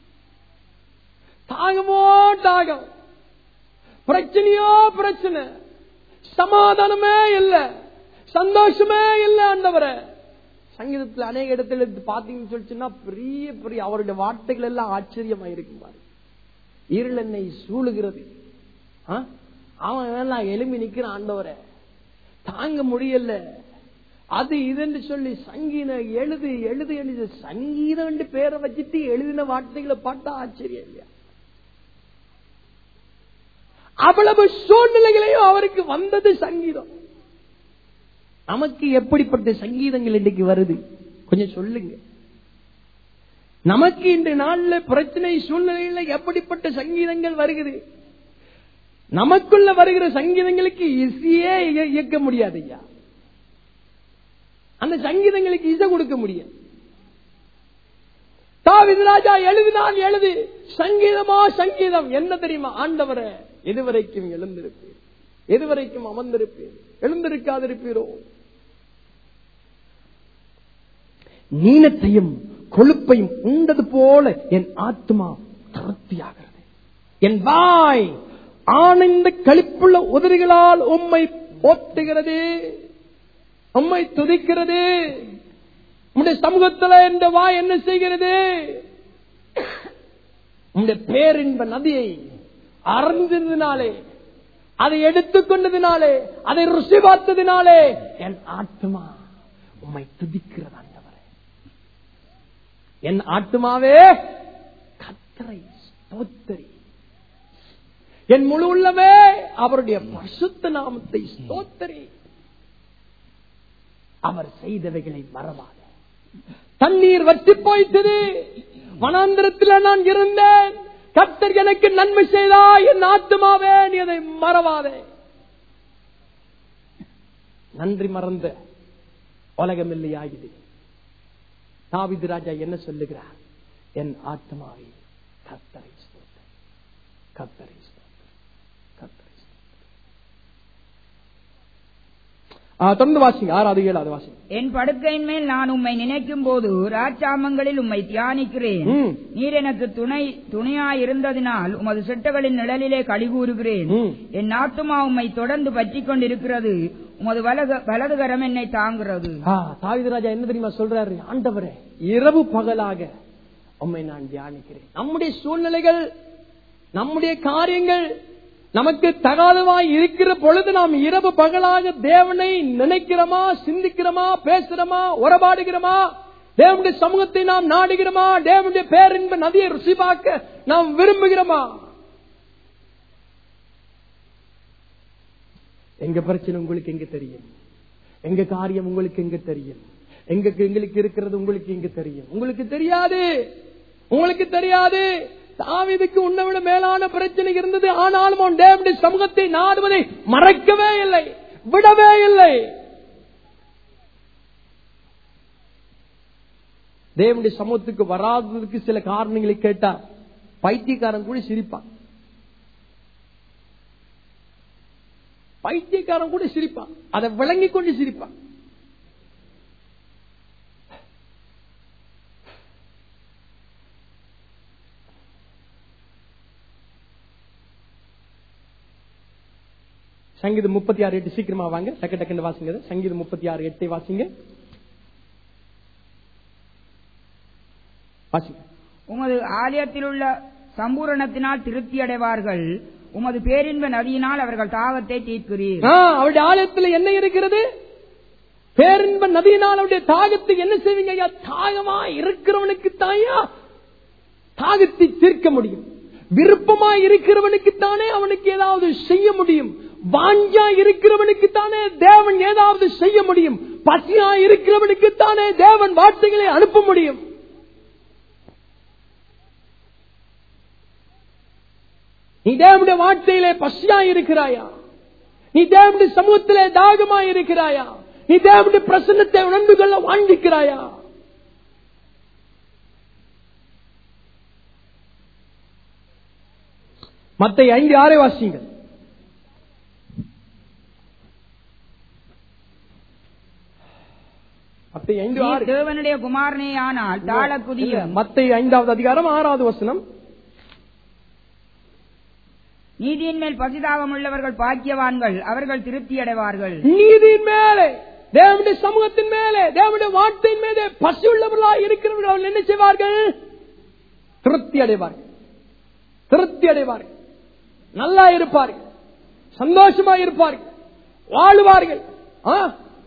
தாகமோ தாகம் பிரச்சனையோ பிரச்சனை சமாதானமே இல்ல சந்தோஷமே இல்ல ஆண்டவரே சங்கீதத்துல அநேக இடத்துல இருந்து பாத்தீங்கன்னு சொல்லிச்சுன்னா பெரிய பெரிய அவருடைய வார்த்தைகள் எல்லாம் ஆச்சரியமா இருக்கும் பாரு இருள் என்னை சூழுகிறது ஆ? அவன் எல்லாம் எலும்பி நிக்கிறான் ஆண்டவரை தாங்க முடியல அது இதுன்னு சொல்லி சங்கீதம் எழுது எழுது எழுது சங்கீதம் என்று பேரை வச்சுட்டு எழுதின வார்த்தைகளை பார்த்தா ஆச்சரியம் இல்லையா அவ்வளவு சூழ்நிலைகளையும் அவருக்கு வந்தது சங்கீதம் நமக்கு எப்படிப்பட்ட சங்கீதங்கள் இன்னைக்கு வருது கொஞ்சம் சொல்லுங்க நமக்கு இன்று நாள்ல பிரச்சனை சூழ்நிலையில எப்படிப்பட்ட சங்கீதங்கள் வருகிறது நமக்குள்ள வருகிற சங்கீதங்களுக்கு இசையே இய- இயக்க முடியாது ஐயா அந்த சங்கீதங்களுக்கு இசை கொடுக்க முடியாது தாவிது ராஜா எழுதினான் எழுது சங்கீதமா சங்கீதம் என்ன தெரியுமா ஆண்டவரே எதுவரைக்கும் எழுந்திருப்பீர் எதுவரைக்கும் அமர்ந்திருப்பீர் எழுந்திருக்காதிருப்பீரோ நீனத்தையும் கொழுப்பையும் உண்டது போல என் ஆத்மா திருப்தியாகிறது என் வாய் ஆனந்த களிப்புள்ள உதறிகளால் உம்மை போற்றுகிறது உம்மை துதிக்கிறது உம்முடைய சமூகத்துல இந்த வாய் என்ன செய்கிறது உம்முடைய பேரின்ப நதியை அறந்ததினாலே அதை எடுத்துக்கொண்டதினாலே அதை ருசி பார்த்ததினாலே என் ஆத்மா உம்மை துதிக்கிறது ஆண்டவரே என் ஆத்மாவே கத்தரை ஸ்தோத்தரி என் முழு உள்ளமே அவருடைய பரிசுத்த நாமத்தை ஸ்தோத்தரி அவர் செய்தவைகளை மறவாத தண்ணீர் வற்றி போயிட்டது வனாந்திரத்தில் நான் இருந்தேன் கர்த்தர் எனக்கு நன்மை செய்தா என் ஆத்மாவே நீ அதை மறவாதே நன்றி மறந்த உலகம் இல்லையாகுது தாவிது ராஜா என்ன சொல்லுகிறார் என் ஆத்மாவை கத்தரை ஸ்தோத்திரம். கத்தரை ஸ்தோத்திரம். கத்தரை ஸ்தோத்திரம். ஆ, தொடர்ந்து வாசிங்க ஆறாவது ஏழாவது வாசிங்க என் படுக்கையின் மேல் நான் உம்மை நினைக்கும் போது ராச்சாமங்களில் உம்மை தியானிக்கிறேன் ம். நீர் எனக்கு துணை துணையாய் இருந்ததினால் உமது செட்டகளின் நிழலிலே கழிகூறுகிறேன் ம். என் ஆத்துமா உம்மை தொடர்ந்து பற்றிக் கொண்டிருக்கிறது உமது வலது வலதுகரம் என்னை தாங்குகிறது ஆ, தாவீது ராஜா என்ன தெரியுமா சொல்றாரு ஆண்டவரே இரவு பகலாக உம்மை நான் தியானிக்கிறேன் நம்முடைய சூழ்நிலைகள் நம்முடைய காரியங்கள் நமக்கு தகாதவாய் இருக்கிற பொழுது நாம் இரவு பகலாக தேவனை நினைக்கிறோமா சிந்திக்கிறோமா பேசுறோமா உறவாடுகிறோமா தேவனுடைய சமூகத்தை நாம் நாடுகிறோமா தேவனுடைய பேரின்ப நதியை ருசி பார்க்க நாம் விரும்புகிறோமா எங்க பிரச்சனை உங்களுக்கு எங்க தெரியும் எங்க காரியம் உங்களுக்கு எங்க தெரியும் எங்க எங்களுக்கு இருக்கிறது உங்களுக்கு எங்க தெரியும் உங்களுக்கு தெரியாது உங்களுக்கு தெரியாது தாவீதுக்கு உன்னை விட மேலான பிரச்சனை இருந்தது ஆனாலும் அவன் தேவனுடைய சமூகத்தை நாடுவதை மறக்கவே இல்லை விடவே இல்லை தேவனுடைய சமூகத்துக்கு வராததுக்கு சில காரணங்களை கேட்டா பைத்தியக்காரன் கூட சிரிப்பான் பைத்தியக்காரன் கூட சிரிப்பான் அதை விளங்கி கொண்டு சிரிப்பான் சங்கீதம் முப்பத்தி ஆறு எட்டு சீக்கிரமா வாங்க டக்கு டக்குன்னு வாசிங்க இதை. சங்கீதம் முப்பத்தி ஆறு எட்டை வாசிங்க வாசிங்க உமது ஆலயத்தில் உள்ள சம்பூரணத்தினால் திருப்தி அடைவார்கள் உமது பேரின்ப நதியினால் அவர்கள் தாகத்தை தீர்க்கிறீர் ஆ, அவருடைய ஆலயத்தில் என்ன இருக்கிறது பேரின்ப நதியினால் அவருடைய தாகத்தை என்ன செய்வீங்க ஐயா தாகமா இருக்கிறவனுக்கு தாயா தாகத்தை தீர்க்க முடியும் விருப்பமா இருக்கிறவனுக்கு தானே அவனுக்கு ஏதாவது செய்ய முடியும் வாஞ்சா இருக்கிறவனுக்கு தானே தேவன் ஏதாவது செய்ய முடியும் பசியா இருக்கிறவனுக்கு தானே தேவன் வார்த்தைகளை அனுப்ப முடியும் நீ தேவனுடைய வார்த்தையிலே பசியா இருக்கிறாயா நீ தேவனுடைய சமூகத்திலே தாகமா இருக்கிறாயா நீ தேவனுடைய பிரசன்னத்தை உணர்ந்து கொள்ள வாண்டிக்கிறாயா மத்த ஐந்து ஆறை வாசிங்கள் மத்த ஐந்து நீர் ஆறு தேவனுடைய குமாரனே ஆனால் தாழ குதியும் மத்த ஐந்தாவது அதிகாரம் ஆறாவது வசனம் நீதியின் மேல் பசிதாகம் உள்ளவர்கள் பாக்கியவான்கள் அவர்கள் திருப்தி அடைவார்கள் நீதியின் மேலே தேவனுடைய சமூகத்தின் மேலே தேவனுடைய வார்த்தையின் மேலே பசி உள்ளவர்களாக இருக்கிறவர்கள் அவர்கள் என்ன செய்வார்கள் திருப்தி அடைவார்கள் திருப்தி அடைவார்கள் நல்லா இருப்பார்கள் சந்தோஷமா இருப்பார்கள் வாழுவார்கள் ஆ?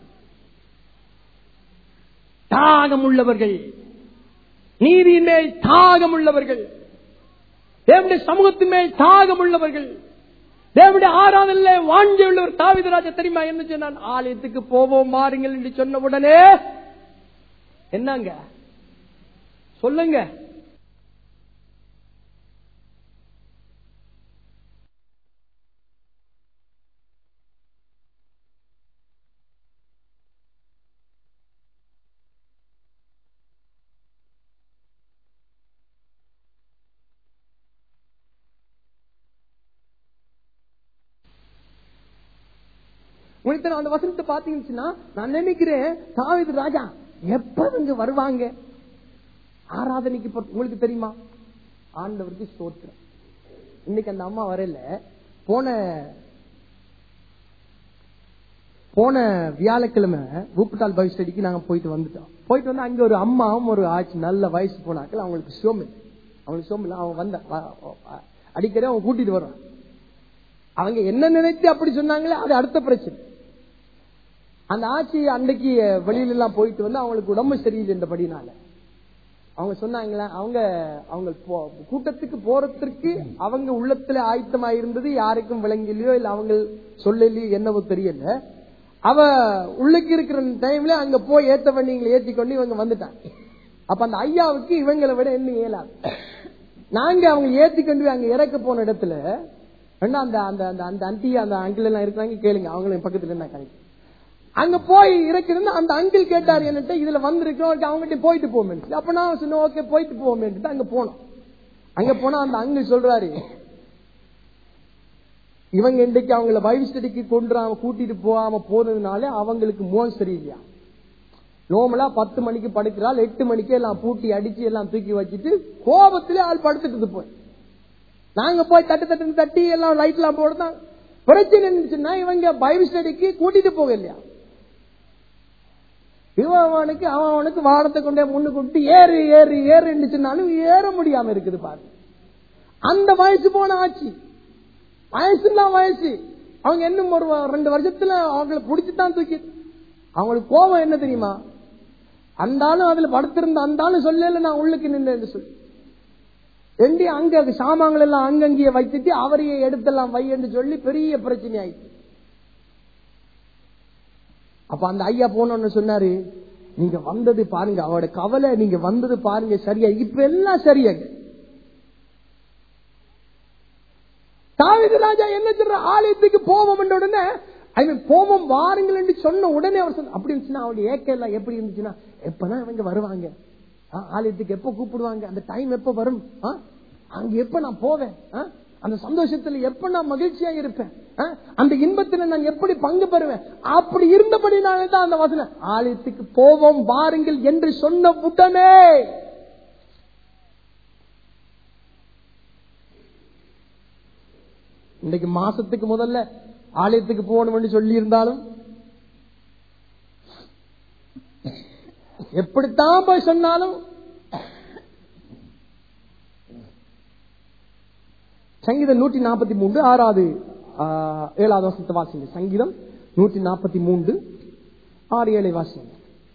தாகம் உள்ளவர்கள் நீதியின் மேல் தாகம் உள்ளவர்கள் தேவனுடைய சமூகத்தின் மேல் தாகம் உள்ளவர்கள் தேவனுடைய ஆராதனை வாஞ்ச உள்ளவர் தாவிதராஜ தெரியுமா என்ன சொன்னான் ஆலயத்துக்கு போவோம் மாறுங்கள் என்று சொன்ன உடனே என்னங்க சொல்லுங்க உங்களுக்கு அந்த வசனத்தை பாத்தீங்கன்னா நான் நினைக்கிறேன் தாவீது ராஜா எப்ப இங்க வருவாங்க ஆராதனைக்கு பொறுத்து- உங்களுக்கு தெரியுமா ஆண்டவருக்கு ஸ்தோத்திரம் இன்னைக்கு அந்த அம்மா வரல போன போன வியாழக்கிழமை ஊப்புட்டால் பைபிள் ஸ்டடிக்கு நாங்க போயிட்டு வந்துட்டோம் போயிட்டு வந்து அங்க ஒரு அம்மாவும் ஒரு ஆச்சு நல்ல வயசு போனாக்கள் அவங்களுக்கு சோம் இல்லை அவங்களுக்கு சோம் இல்லை அவங்க வந்த வ- வ- அடிக்கடி அவங்க கூட்டிட்டு வர்றாங்க அவங்க என்ன நினைத்து அப்படி சொன்னாங்களே அது அடுத்த பிரச்சனை அந்த ஆட்சி அன்னைக்கு வெளியில எல்லாம் போயிட்டு வந்து அவங்களுக்கு உடம்பு சரியில்லைன்றபடினால அவங்க சொன்னாங்களா அவங்க அவங்க போ- கூட்டத்துக்கு போறதுக்கு அவங்க உள்ளத்துல ஆயத்தமா இருந்தது யாருக்கும் விளங்கலையோ இல்ல அவங்க சொல்லலையோ என்னவோ தெரியல அவ உள்ளுக்கு இருக்கிற டைம்ல அங்க போய் ஏத்த வண்டிங்களை ஏத்தி கொண்டு இவங்க வந்துட்டாங்க அப்ப அந்த ஐயாவுக்கு இவங்களை விட என்ன இயலாது நாங்க அவங்க ஏத்தி கொண்டு போய் அங்க இறக்க போன இடத்துல வேணா அந்த அந்த அந்த அந்த அண்டி அந்த அங்கிள் எல்லாம் இருக்கிறாங்க கேளுங்க அவங்களும் பக்கத்துல நான் கரெக்ட் அங்க போய் இருக்கிறது அந்த அங்கிள் கேட்டாரு என்னட்டு இதுல வந்திருக்கோம் அவங்ககிட்ட போயிட்டு போமே அப்ப நான் சொன்னேன் ஓகே போயிட்டு போமே அங்க போனோம் அங்க போனா அந்த அங்கிள் சொல்றாரு இவங்க இன்றைக்கு அவங்கள பைபிள் ஸ்டடிக்கு கொண்டு கூட்டிட்டு போகாம போனதுனால அவங்களுக்கு முகம் சரியில்லையா நோமலா பத்து மணிக்கு படுக்கிறாள் எட்டு மணிக்கு எல்லாம் பூட்டி அடிச்சு எல்லாம் தூக்கி வச்சுட்டு கோபத்திலே ஆள் படுத்துட்டு போய் நாங்க போய் தட்டு தட்டு தட்டி எல்லாம் லைட் எல்லாம் போடுதான் பிரச்சனை இருந்துச்சுன்னா இவங்க பைபிள் ஸ்டடிக்கு கூட்டிட்டு போக இல்லையா இவன் அவனுக்கு அவன் அவனுக்கு வாரத்தை கொண்டே முன்னு கூட்டி ஏறு ஏறு ஏறு இருந்துச்சுனாலும் ஏற முடியாம இருக்குது பாரு அந்த வயசு போன ஆச்சு வயசுலாம் வயசு அவங்க இன்னும் ஒரு வ- ரெண்டு வருஷத்துல அவங்களை புடிச்சுதான் தூக்கி அவங்களுக்கு கோபம் என்ன தெரியுமா அந்த ஆளும் அதுல படுத்திருந்த அந்த ஆளும் சொல்லல நான் உள்ளுக்கு நின்று சொல்லி எண்டி அங்க சாமான்கள் எல்லாம் அங்கங்கேயே வைத்துட்டு அவரையே எடுத்தெல்லாம் வை என்று சொல்லி பெரிய பிரச்சனை ஆயிடுச்சு அப்ப அந்த ஐயா போனோன்னு சொன்னாரு நீங்க வந்தது பாருங்க அவரோட கவலை நீங்க வந்தது பாருங்க சரியா இப்ப எல்லாம் சரியாங்க தாவீது ராஜா என்ன சொல்ற ஆலயத்துக்கு போவோம் என்ற உடனே ஐ மீன் போவோம் வாருங்கள் என்று சொன்ன உடனே அவர் சொன்ன அப்படி இருந்துச்சுன்னா அவருடைய ஏக்கம் எல்லாம் எப்படி இருந்துச்சுன்னா எப்பதான் இவங்க வருவாங்க ஆ, ஆலயத்துக்கு எப்ப கூப்பிடுவாங்க அந்த டைம் எப்ப வரும் ஆ? அங்க எப்ப நான் போவேன் ஆ? அந்த சந்தோஷத்துல எப்ப நான் மகிழ்ச்சியா இருப்பேன் ஆ? அந்த இன்பத்துல நான் எப்படி பங்கு பெறுவேன் அப்படி இருந்தபடினாலே தான் அந்த வசனம் ஆலயத்துக்கு போவோம் வாருங்கள் என்று சொன்ன உடனே இன்னைக்கு மாசத்துக்கு முதல்ல ஆலயத்துக்கு போகணும்னு சொல்லி இருந்தாலும் எப்படித்தான் போய் சொன்னாலும் சங்கீதம் நூற்றி நாற்பத்தி மூன்று ஆறாவது ஆ, ஏழாவது வசனத்தை வாசிங்க சங்கீதம் நூற்றி நாற்பத்தி மூன்று ஆறு ஏழை வாசிங்க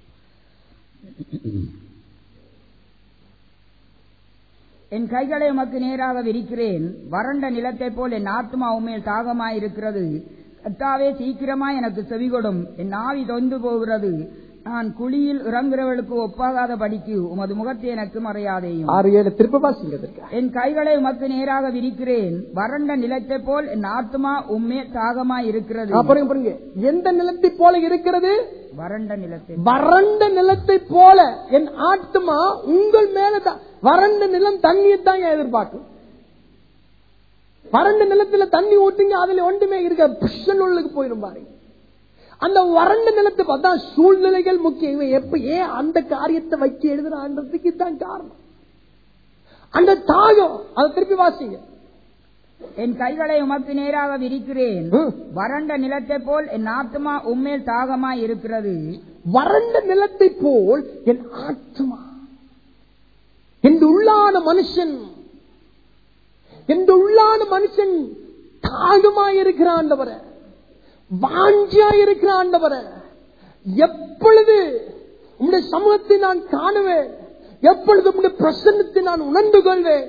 என் கைகளை உமக்கு நேராக விரிக்கிறேன் வறண்ட நிலத்தைப் போல் என் ஆத்மா உண்மையில் தாகமாயிருக்கிறது கத்தாவே சீக்கிரமாய் எனக்கு செவிகொடும் என் ஆவி தொந்து போகிறது நான் குழியில் இறங்குறவளுக்கு ஒப்பாகாத படிக்கு உமது முகத்தை எனக்கு மறையாதேயும் ஆறு ஏழு திருப்ப வாசிங்க அதற்கு. என் கைகளை உமக்கு நேராக விரிக்கிறேன் வறண்ட நிலத்தைப் போல் என் ஆத்மா உண்மை தாகமாய் இருக்கிறது அப்புறம் பாருங்க எந்த நிலத்தை போல இருக்கிறது வறண்ட நிலத்தை வறண்ட நிலத்தை போல என் ஆத்மா உங்கள் மேலதான் வறண்ட நிலம் தண்ணியை தான் எதிர்பார்க்கும் வறண்ட நிலத்துல தண்ணி ஊட்டுங்க அதுல ஒன்றுமே இருக்க புஷன் உள்ளுக்கு போயிரும் பாருங்க அந்த வறண்ட நிலத்தை பார்த்தா சூழ்நிலைகள் முக்கியம் இவன் எப்ப ஏன் அந்த காரியத்தை வைக்க எழுதுறான்றதுக்கு இதுதான் காரணம் அந்த தாகம் அதை திருப்பி வாசிங்க என் கைகளை உமக்கு நேராக விரிக்கிறேன் ம். வறண்ட நிலத்தைப் போல் என் ஆத்மா உண்மையில் தாகமாய் இருக்கிறது வறண்ட நிலத்தை போல் என் ஆத்மா என் உள்ளான மனுஷன் என் உள்ளான மனுஷன் தாகமாயிருக்கிற ஆண்டவர வாஞ்சியாயிருக்கிற ஆண்டவர எப்பொழுது உம்முடைய சமூகத்தை நான் காணுவேன் எப்பொழுது உம்முடைய பிரசன்னத்தை நான் உணர்ந்து கொள்வேன்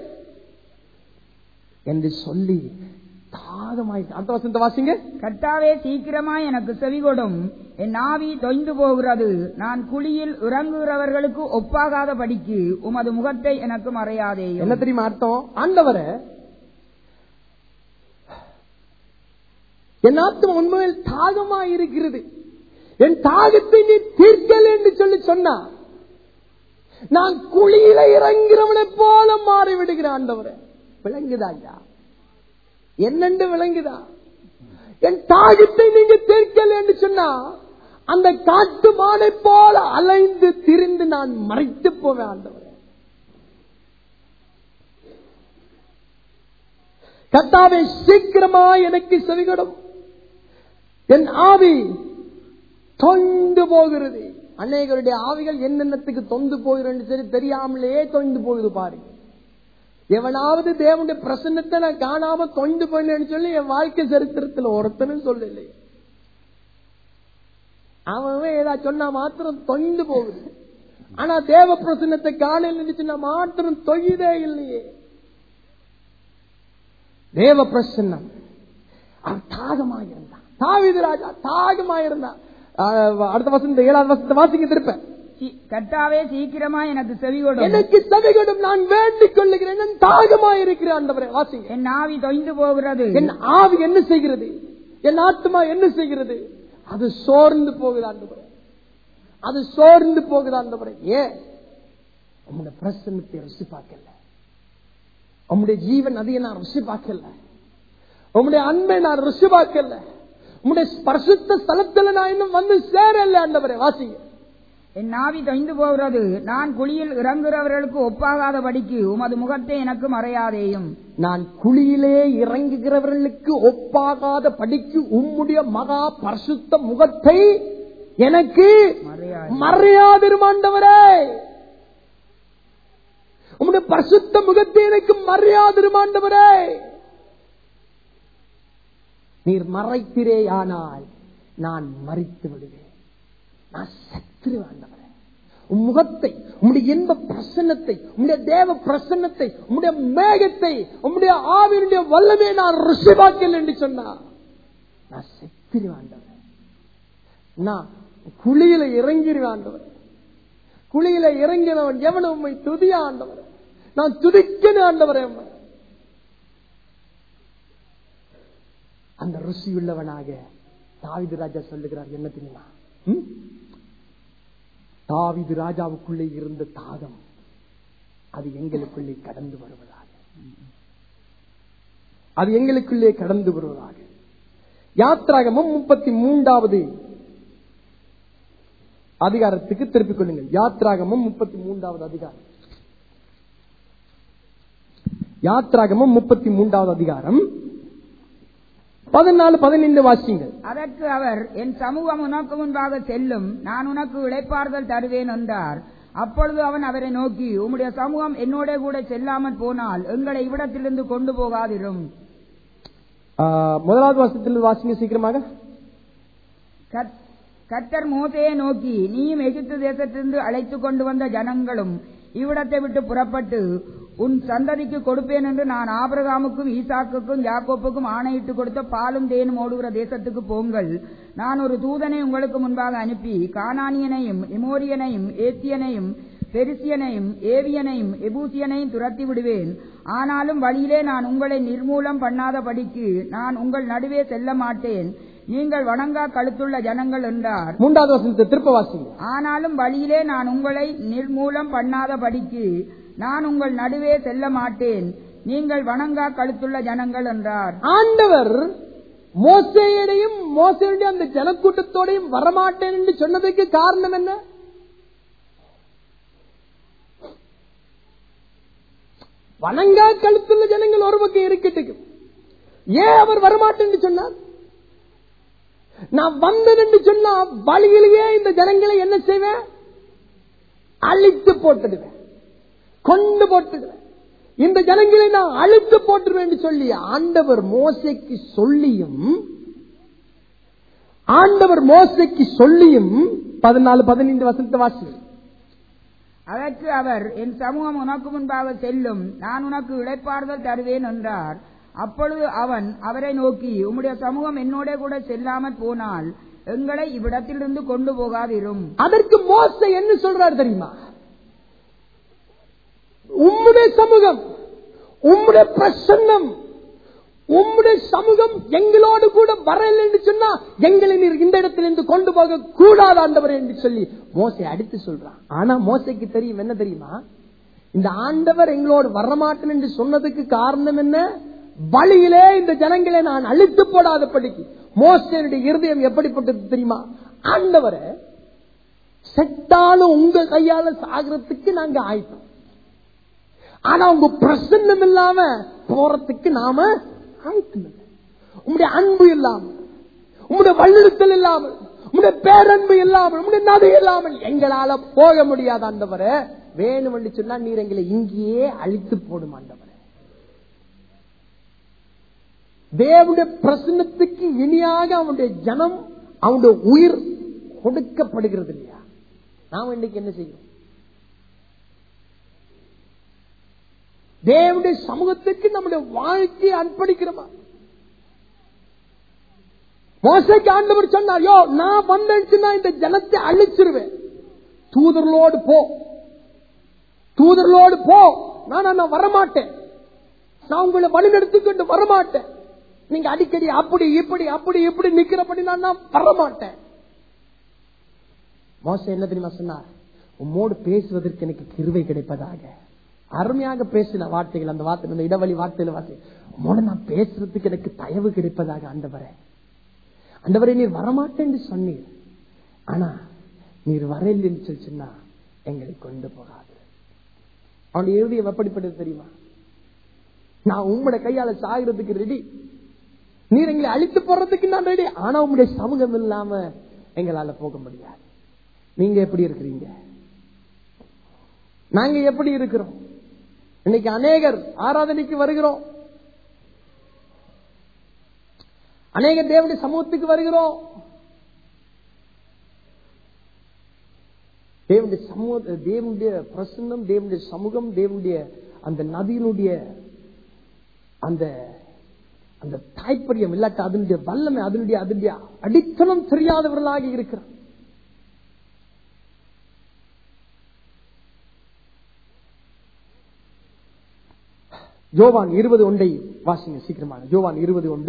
என்று சொல்லி தாகமாய் அடுத்த வசனத்தை வாசிங்க கர்த்தாவே சீக்கிரமாய் எனக்கு செவிகொடும் என் ஆவி தொய்ந்து போகிறது நான் குழியில் இறங்குகிறவர்களுக்கு ஒப்பாகாத படிக்கு உமது முகத்தை எனக்கு மறையாதேயும் என்ன தெரியுமா அர்த்தம் ஆண்டவரை என் ஆத்மா உண்மையில் தாகமா இருக்கிறது என் தாகத்தை நீ தீர்க்கல என்று சொல்லி சொன்னா நான் குழியில இறங்குறவனை போல மாறி விடுகிற ஆண்டவரை விளங்குதா ஐயா என்னென்று விளங்குதா என் தாகத்தை நீங்க தீர்க்கல என்று சொன்னா அந்த காட்டு மானை போல அலைந்து திரிந்து நான் மறைத்து போவேன் ஆண்டவரே கத்தாவை சீக்கிரமா எனக்கு செவிகடும் என் ஆவி தொய்ந்து போகிறது அநேகருடைய ஆவிகள் என்னென்னத்துக்கு தொந்து போகிறது சரி தெரியாமலே தொய்ந்து போகுது பாருங்க எவனாவது தேவனுடைய பிரசன்னத்தை நான் காணாம தொய்ந்து போயின்னு சொல்லி என் வாழ்க்கை சரித்திரத்துல ஒருத்தனும் சொல்லலையே அவன் அவன் ஏதாவது சொன்னா மாத்திரம் தொய்ந்து போகுது ஆனா தேவ பிரசன்னத்தை காணல சொன்னா மாத்திரம் தொய்யுதே இல்லையே தேவ பிரசன்னம் அவன் தாகமாக இருந்தான் தாவிது ராஜா தாகமாக இருந்தான் ஆஹ் அடுத்த வசந்த ஏழாவது வசந்த வாசிக்க திருப்ப சீ- கர்த்தாவே சீக்கிரமாய் எனக்கு செவிகொடும் எனக்கு சபைகளும் நான் வேண்டிக் கொள்ளுகிறேன் நான் தாகமாக இருக்கிறேன் ஆண்டவரே வாசிங்க என் ஆவி தொய்ந்து போகிறது என் ஆவி என்ன செய்கிறது என் ஆத்மா என்ன செய்கிறது அது சோர்ந்து போகுது ஆண்டவரே அது சோர்ந்து போகுது ஆண்டவரே ஏன் உங்களுடைய பிரசன்னத்தை ருசி பார்க்கல உம்முடைய ஜீவன் அதையை நான் ருசி பார்க்கல உம்முடைய அன்பை நான் ருசி பார்க்கல உம்முடைய பரிசுத்த ஸ்தலத்துல நான் இன்னும் வந்து சேரல ஆண்டவரே வாசிங்க என் ஆவி தொய்ந்து போகிறது நான் குழியில் இறங்குகிறவர்களுக்கு ஒப்பாகாத படிக்கு உமது முகத்தை எனக்கு மறையாதேயும் நான் குழியிலே இறங்குகிறவர்களுக்கு ஒப்பாகாத படிக்கு உம்முடைய மகா பரிசுத்த முகத்தை எனக்கு மறையாது மறையாதிருமாண்டவரே உம்முடைய பரிசுத்த முகத்தை எனக்கு மறையாதிருமாண்டவரே நீர் மறைத்திரேயானால் நான் மறித்து விடுவேன் நான் சத்துரு ஆண்டவரே உம் முகத்தை உம்முடைய இன்ப பிரசன்னத்தை உம்முடைய தேவ பிரசன்னத்தை உம்முடைய மேகத்தை உம்முடைய ஆவியினுடைய வல்லமே நான் ருசி பார்க்கல என்று சொன்னா நான் செத்திரு ஆண்டவரே நான் குழியில இறங்கிடுவேன் ஆண்டவரே குழியில இறங்கினவன் எவனும் உண்மை துதிய ஆண்டவரே நான் துதிக்கணும் ஆண்டவரே உம்மை. அந்த ருசியுள்ளவனாக தாவிது ராஜா சொல்லுகிறார் என்ன தெரியுமா ம்? தாவீது ராஜாவுக்குள்ளே இருந்த தாகம் அது எங்களுக்குள்ளே கடந்து வருவதாக அது எங்களுக்குள்ளே கடந்து வருவதாக யாத்ராகமம் முப்பத்தி மூன்றாவது அதிகாரத்துக்கு திருப்பிக் கொள்ளுங்கள் யாத்ராகமம் முப்பத்தி மூன்றாவது அதிகாரம் யாத்ராகமம் முப்பத்தி மூன்றாவது அதிகாரம் பதினாலு பதினைந்து வாசிங்கள் அதற்கு அவர் என் சமூகம் உனக்கு முன்பாக செல்லும் நான் உனக்கு இளைப்பாறுதல் தருவேன் என்றார் அப்பொழுது அவன் அவரை நோக்கி உம்முடைய சமூகம் என்னோட கூட செல்லாமல் போனால் எங்களை இவ்விடத்திலிருந்து கொண்டு போகாதிரும் ஆ, முதலாவது வருஷத்தில் வாசிங்க சீக்கிரமாக கத்- கர்த்தர் மோசையை நோக்கி நீயும் எகிப்து தேசத்திலிருந்து அழைத்து கொண்டு வந்த ஜனங்களும் இவ்விடத்தை விட்டு புறப்பட்டு உன் சந்ததிக்கு கொடுப்பேன் என்று நான் ஆபிரகாமுக்கும் ஈசாக்குக்கும் யாக்கோப்புக்கும் ஆணையிட்டு கொடுத்த பாலும் தேனும் ஓடுகிற தேசத்துக்கு போங்கள் நான் ஒரு தூதனை உங்களுக்கு முன்பாக அனுப்பி கானானியனையும் எமோரியனையும் ஏத்தியனையும் பெரிசியனையும் ஏவியனையும் எபூசியனையும் துரத்தி விடுவேன் ஆனாலும் வழியிலே நான் உங்களை நிர்மூலம் பண்ணாதபடிக்கு நான் உங்கள் நடுவே செல்ல மாட்டேன் நீங்கள் வணங்கா கழுத்துள்ள ஜனங்கள் என்றார் மூன்றாவது வருஷத்தை திருப்ப வாசிங்க ஆனாலும் வழியிலே நான் உங்களை நிர்மூலம் பண்ணாதபடிக்கு நான் உங்கள் நடுவே செல்ல மாட்டேன் நீங்கள் வணங்கா கழுத்துள்ள ஜனங்கள் என்றார் ஆண்டவர் மோசையடையும் மோசையுடைய அந்த ஜனக்கூட்டத்தோடையும் வரமாட்டேன் என்று சொன்னதுக்கு காரணம் என்ன வணங்கா கழுத்துள்ள ஜனங்கள் ஒரு பக்கம் இருக்கட்டும் ஏன் அவர் வரமாட்டேன் என்று சொன்னார் நான் வந்தது என்று சொன்னா வழியிலேயே இந்த ஜனங்களை என்ன செய்வேன் அழித்து போட்டுடுவேன் கொண்டு போட்டுடுவேன் இந்த ஜனங்களை நான் அழுத்து போட்டுருவேன் என்று சொல்லி ஆண்டவர் மோசைக்கு சொல்லியும் ஆண்டவர் மோசைக்கு சொல்லியும் பதினாலு பதினைந்து வசனத்தை வாசி அதற்கு அவர் என் சமூகம் உனக்கு முன்பாக செல்லும் நான் உனக்கு இளைப்பாறுதல் தருவேன் என்றார் அப்பொழுது அவன் அவரை நோக்கி உம்முடைய சமூகம் என்னோட கூட செல்லாமல் போனால் எங்களை இவ்விடத்திலிருந்து கொண்டு போகாதிரும் அதற்கு மோசை என்ன சொல்றாரு தெரியுமா உம்முடைய சமூகம் உம்முடைய பிரசன்னம் உம்முடைய சமூகம் எங்களோடு கூட வரல என்று சொன்னா எங்களை நீர் இந்த இடத்திலிருந்து கொண்டு போக கூடாது ஆண்டவர் என்று சொல்லி மோசை அடித்து சொல்றான் ஆனா மோசைக்கு தெரியும் என்ன தெரியுமா இந்த ஆண்டவர் எங்களோடு வரமாட்டேன் என்று சொன்னதுக்கு காரணம் என்ன வழியிலே இந்த ஜனங்களை நான் அழித்து போடாதபடிக்கு மோசனுடைய இருதயம் எப்படிப்பட்டது தெரியுமா ஆண்டவரை செட்டாலும் உங்க கையால சாகிறதுக்கு நாங்க ஆயிட்டோம் ஆனா உங்க பிரசன்னம் இல்லாம போறதுக்கு நாம ஆயத்தம் இல்லை உங்களுடைய அன்பு இல்லாமல் உங்களுடைய வள்ளிருத்தல் இல்லாமல் உங்களுடைய பேரன்பு இல்லாமல் உங்களுடைய நதி இல்லாமல் எங்களால போக முடியாது ஆண்டவரை வேணும் என்று சொன்னா நீர் எங்களை இங்கேயே அழித்து போடும் ஆண்டவரை தேவனுடைய பிரசன்னத்துக்கு இனியாக அவனுடைய ஜனம் அவனுடைய உயிர் கொடுக்கப்படுகிறது இல்லையா நாம இன்னைக்கு என்ன செய்யும் தேவனுடைய சமூகத்துக்கு நம்முடைய வாழ்க்கையை அர்ப்பணிக்கிறோமா மோசைக்கு ஆண்டவர் சொன்னார் யோ நான் வந்தேன்னா இந்த ஜனத்தை அழிச்சிருவேன் தூதர்களோடு போ தூதர்களோடு போ நான் நான் வரமாட்டேன் நான் உங்களை வழிநடத்தி கொண்டு வரமாட்டேன் நீங்க அடிக்கடி அப்படி இப்படி அப்படி இப்படி நிக்கிறபடி நான் நான் வரமாட்டேன் மோசம் என்ன தெரியுமா சொன்னார் உம்மோடு பேசுவதற்கு எனக்கு கிருவை கிடைப்பதாக அருமையாக பேசின வார்த்தைகள் அந்த வார்த்தை அந்த இடவழி வார்த்தையில வார்த்தை உம்மோட நான் பேசுறதுக்கு எனக்கு தயவு கிடைப்பதாக ஆண்டவரே ஆண்டவரே நீர் வரமாட்டேன் என்று சொன்னீர் ஆனா நீர் வரல என்று சொல்லி சொன்னா எங்களை கொண்டு போகாது அவனுடைய இறுதியம் எப்படிப்பட்டது தெரியுமா நான் உம்முடைய கையால சாகிறதுக்கு ரெடி நீர் எங்களை அழித்து போறதுக்கு நான் ரெடி ஆனா உங்களுடைய சமூகம் இல்லாம எங்களால போக முடியாது நீங்க எப்படி இருக்கிறீங்க நாங்க எப்படி இருக்கிறோம் இன்னைக்கு அநேகர் ஆராதனைக்கு வருகிறோம் அநேக தேவனுடைய சமூகத்துக்கு வருகிறோம் தேவனுடைய சமூக தேவனுடைய பிரசன்னம் தேவனுடைய சமூகம் தேவனுடைய அந்த நதியினுடைய அந்த அந்த தாய்ப்பரியம் இல்லாட்ட அதனுடைய வல்லமை அதனுடைய அதனுடைய அடித்தளம் தெரியாதவர்களாக இருக்கிறோம் ஜோவான் இருபது ஒன்றை வாசிங்க சீக்கிரமாக ஜோவான் இருபது ஒன்று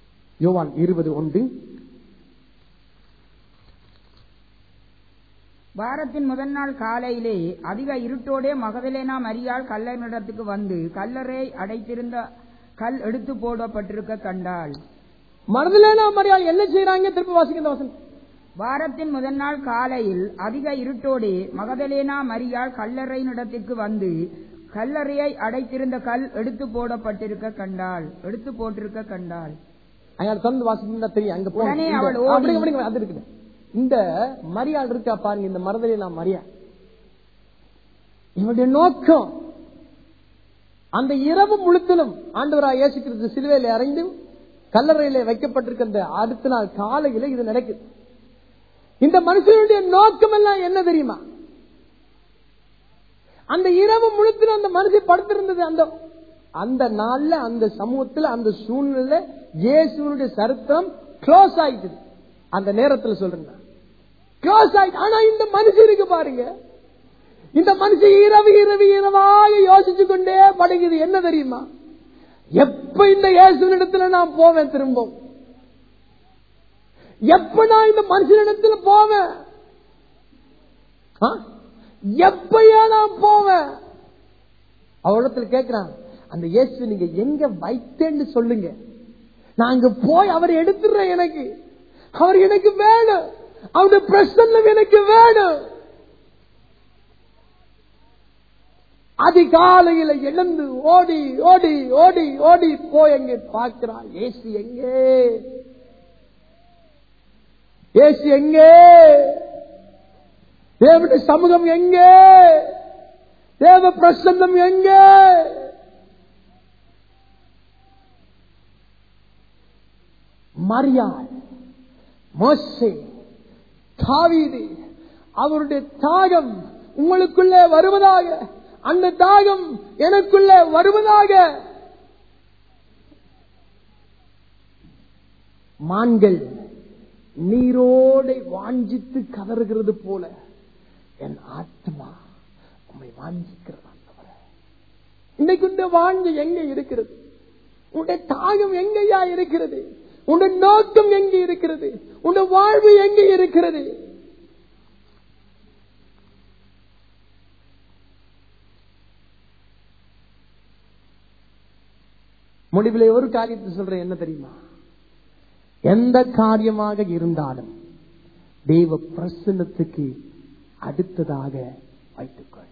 யோவான் இருபது ஒன்று வாரத்தின் முதல் நாள் காலையிலே அதிக இருட்டோடே மகதலேனா மரியாள் கல்லறிடத்துக்கு வந்து கல்லறை அடைத்திருந்த கல் எடுத்து போடப்பட்டிருக்க கண்டாள் மனதிலேனா மரியாள் என்ன செய்யறாங்க திருப்பி வாசிக்க இந்த வசனம் வாரத்தின் முதல் நாள் காலையில் அதிக இருட்டோடே மகதலேனா மரியாள் கல்லறையினிடத்திற்கு வந்து கல்லறையை அடைத்திருந்த கல் எடுத்து போடப்பட்டிருக்க கண்டாள் எடுத்து போட்டிருக்க கண்டாள் அங்க திறந்து வாசிக்கிறதா தெரியும் அங்க போங்க. உடனே இந்த- அவள் ஓடி- அப்படிங்க, அப்படிங்க, அது இருக்குது இந்த மரியாள் இருக்கா பாருங்க இந்த மரதலே நான் மரியா இவனுடைய நோக்கம் அந்த இரவு முழுத்திலும் ஆண்டவராக இயேசு கிறிஸ்து சிலுவையில அறைந்து கல்லறையில வைக்கப்பட்டிருக்க அந்த அடுத்த நாள் காலையில இது நடக்குது இந்த மனுஷனுடைய நோக்கம் எல்லாம் என்ன தெரியுமா அந்த இரவு முழுத்திலும் அந்த மனுஷன் படுத்திருந்தது அந்த அந்த நாள்ல அந்த சமூகத்துல அந்த சூழ்நிலை இயேசுனுடைய சரித்திரம் க்ளோஸ் ஆயிடுது அந்த நேரத்துல சொல்றேன் க்ளோஸ் ஆயிட்டு ஆனா இந்த மனுஷன் இருக்கு பாருங்க இந்த மனுஷன் இரவு இரவு இரவாக யோசிச்சு கொண்டே படுகுது என்ன தெரியுமா எப்ப இந்த இயேசுனிடத்துல நான் போவேன் திரும்ப எப்ப நான் இந்த மனுஷனிடத்துல போவேன் ஆ? எப்பயா நான் போவேன் அவளிடத்துல கேட்கிறான் அந்த இயேசு நீங்க எங்க வைத்தேன்னு சொல்லுங்க நான் அங்க போய் அவர் எடுத்துடுறேன் எனக்கு அவர் எனக்கு வேணும் அவருடைய பிரசன்னம் எனக்கு வேணும் அதிகாலையில எழுந்து ஓடி ஓடி ஓடி ஓடி போய் எங்க பார்க்கிறான் ஏசு எங்கே ஏசு எங்கே தேவனுடைய சமூகம் எங்கே தேவ பிரசன்னம் எங்கே மரியாள் மோசே தாவீது அவருடைய தாகம் உங்களுக்குள்ளே வருவதாக அந்த தாகம் எனக்குள்ளே வருவதாக மான்கள் நீரோடை வாஞ்சித்து கதறுகிறது போல என் ஆத்மா உண்மை வாஞ்சிக்கிறது ஆண்டவரே. இன்னைக்கு இந்த வாஞ்சை எங்க இருக்கிறது உன்னுடைய தாகம் எங்கேயா இருக்கிறது உன்னுடைய நோக்கம் எங்க இருக்கிறது உன்னுடைய வாழ்வு எங்க இருக்கிறது முடிவில் ஒரு காரியத்தை சொல்றேன் என்ன தெரியுமா எந்த காரியமாக இருந்தாலும் தெய்வ பிரசன்னத்துக்கு அடுத்ததாக வைத்துக்கொள்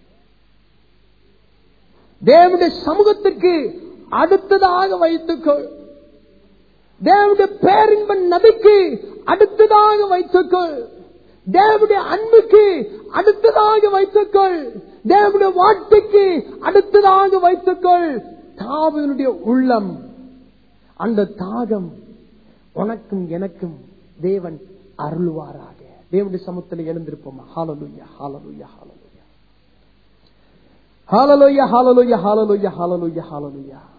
தேவனுடைய சமூகத்துக்கு அடுத்ததாக வைத்துக்கொள் தேவனுடைய பேரின்ப நபிக்கு அடுத்ததாக வைத்துக்கொள் தேவனுடைய அன்புக்கு அடுத்ததாக வைத்துக்கொள் தேவனுடைய வார்த்தைக்கு அடுத்ததாக வைத்துக்கொள் தாவினுடைய உள்ளம் அந்த தாகம் உனக்கும் எனக்கும் தேவன் அருள்வாராக தேவனுடைய சமூகத்தில் எழுந்திருப்போமா hallelujah hallelujah hallelujah hallelujah hallelujah hallelujah hallelujah hallelujah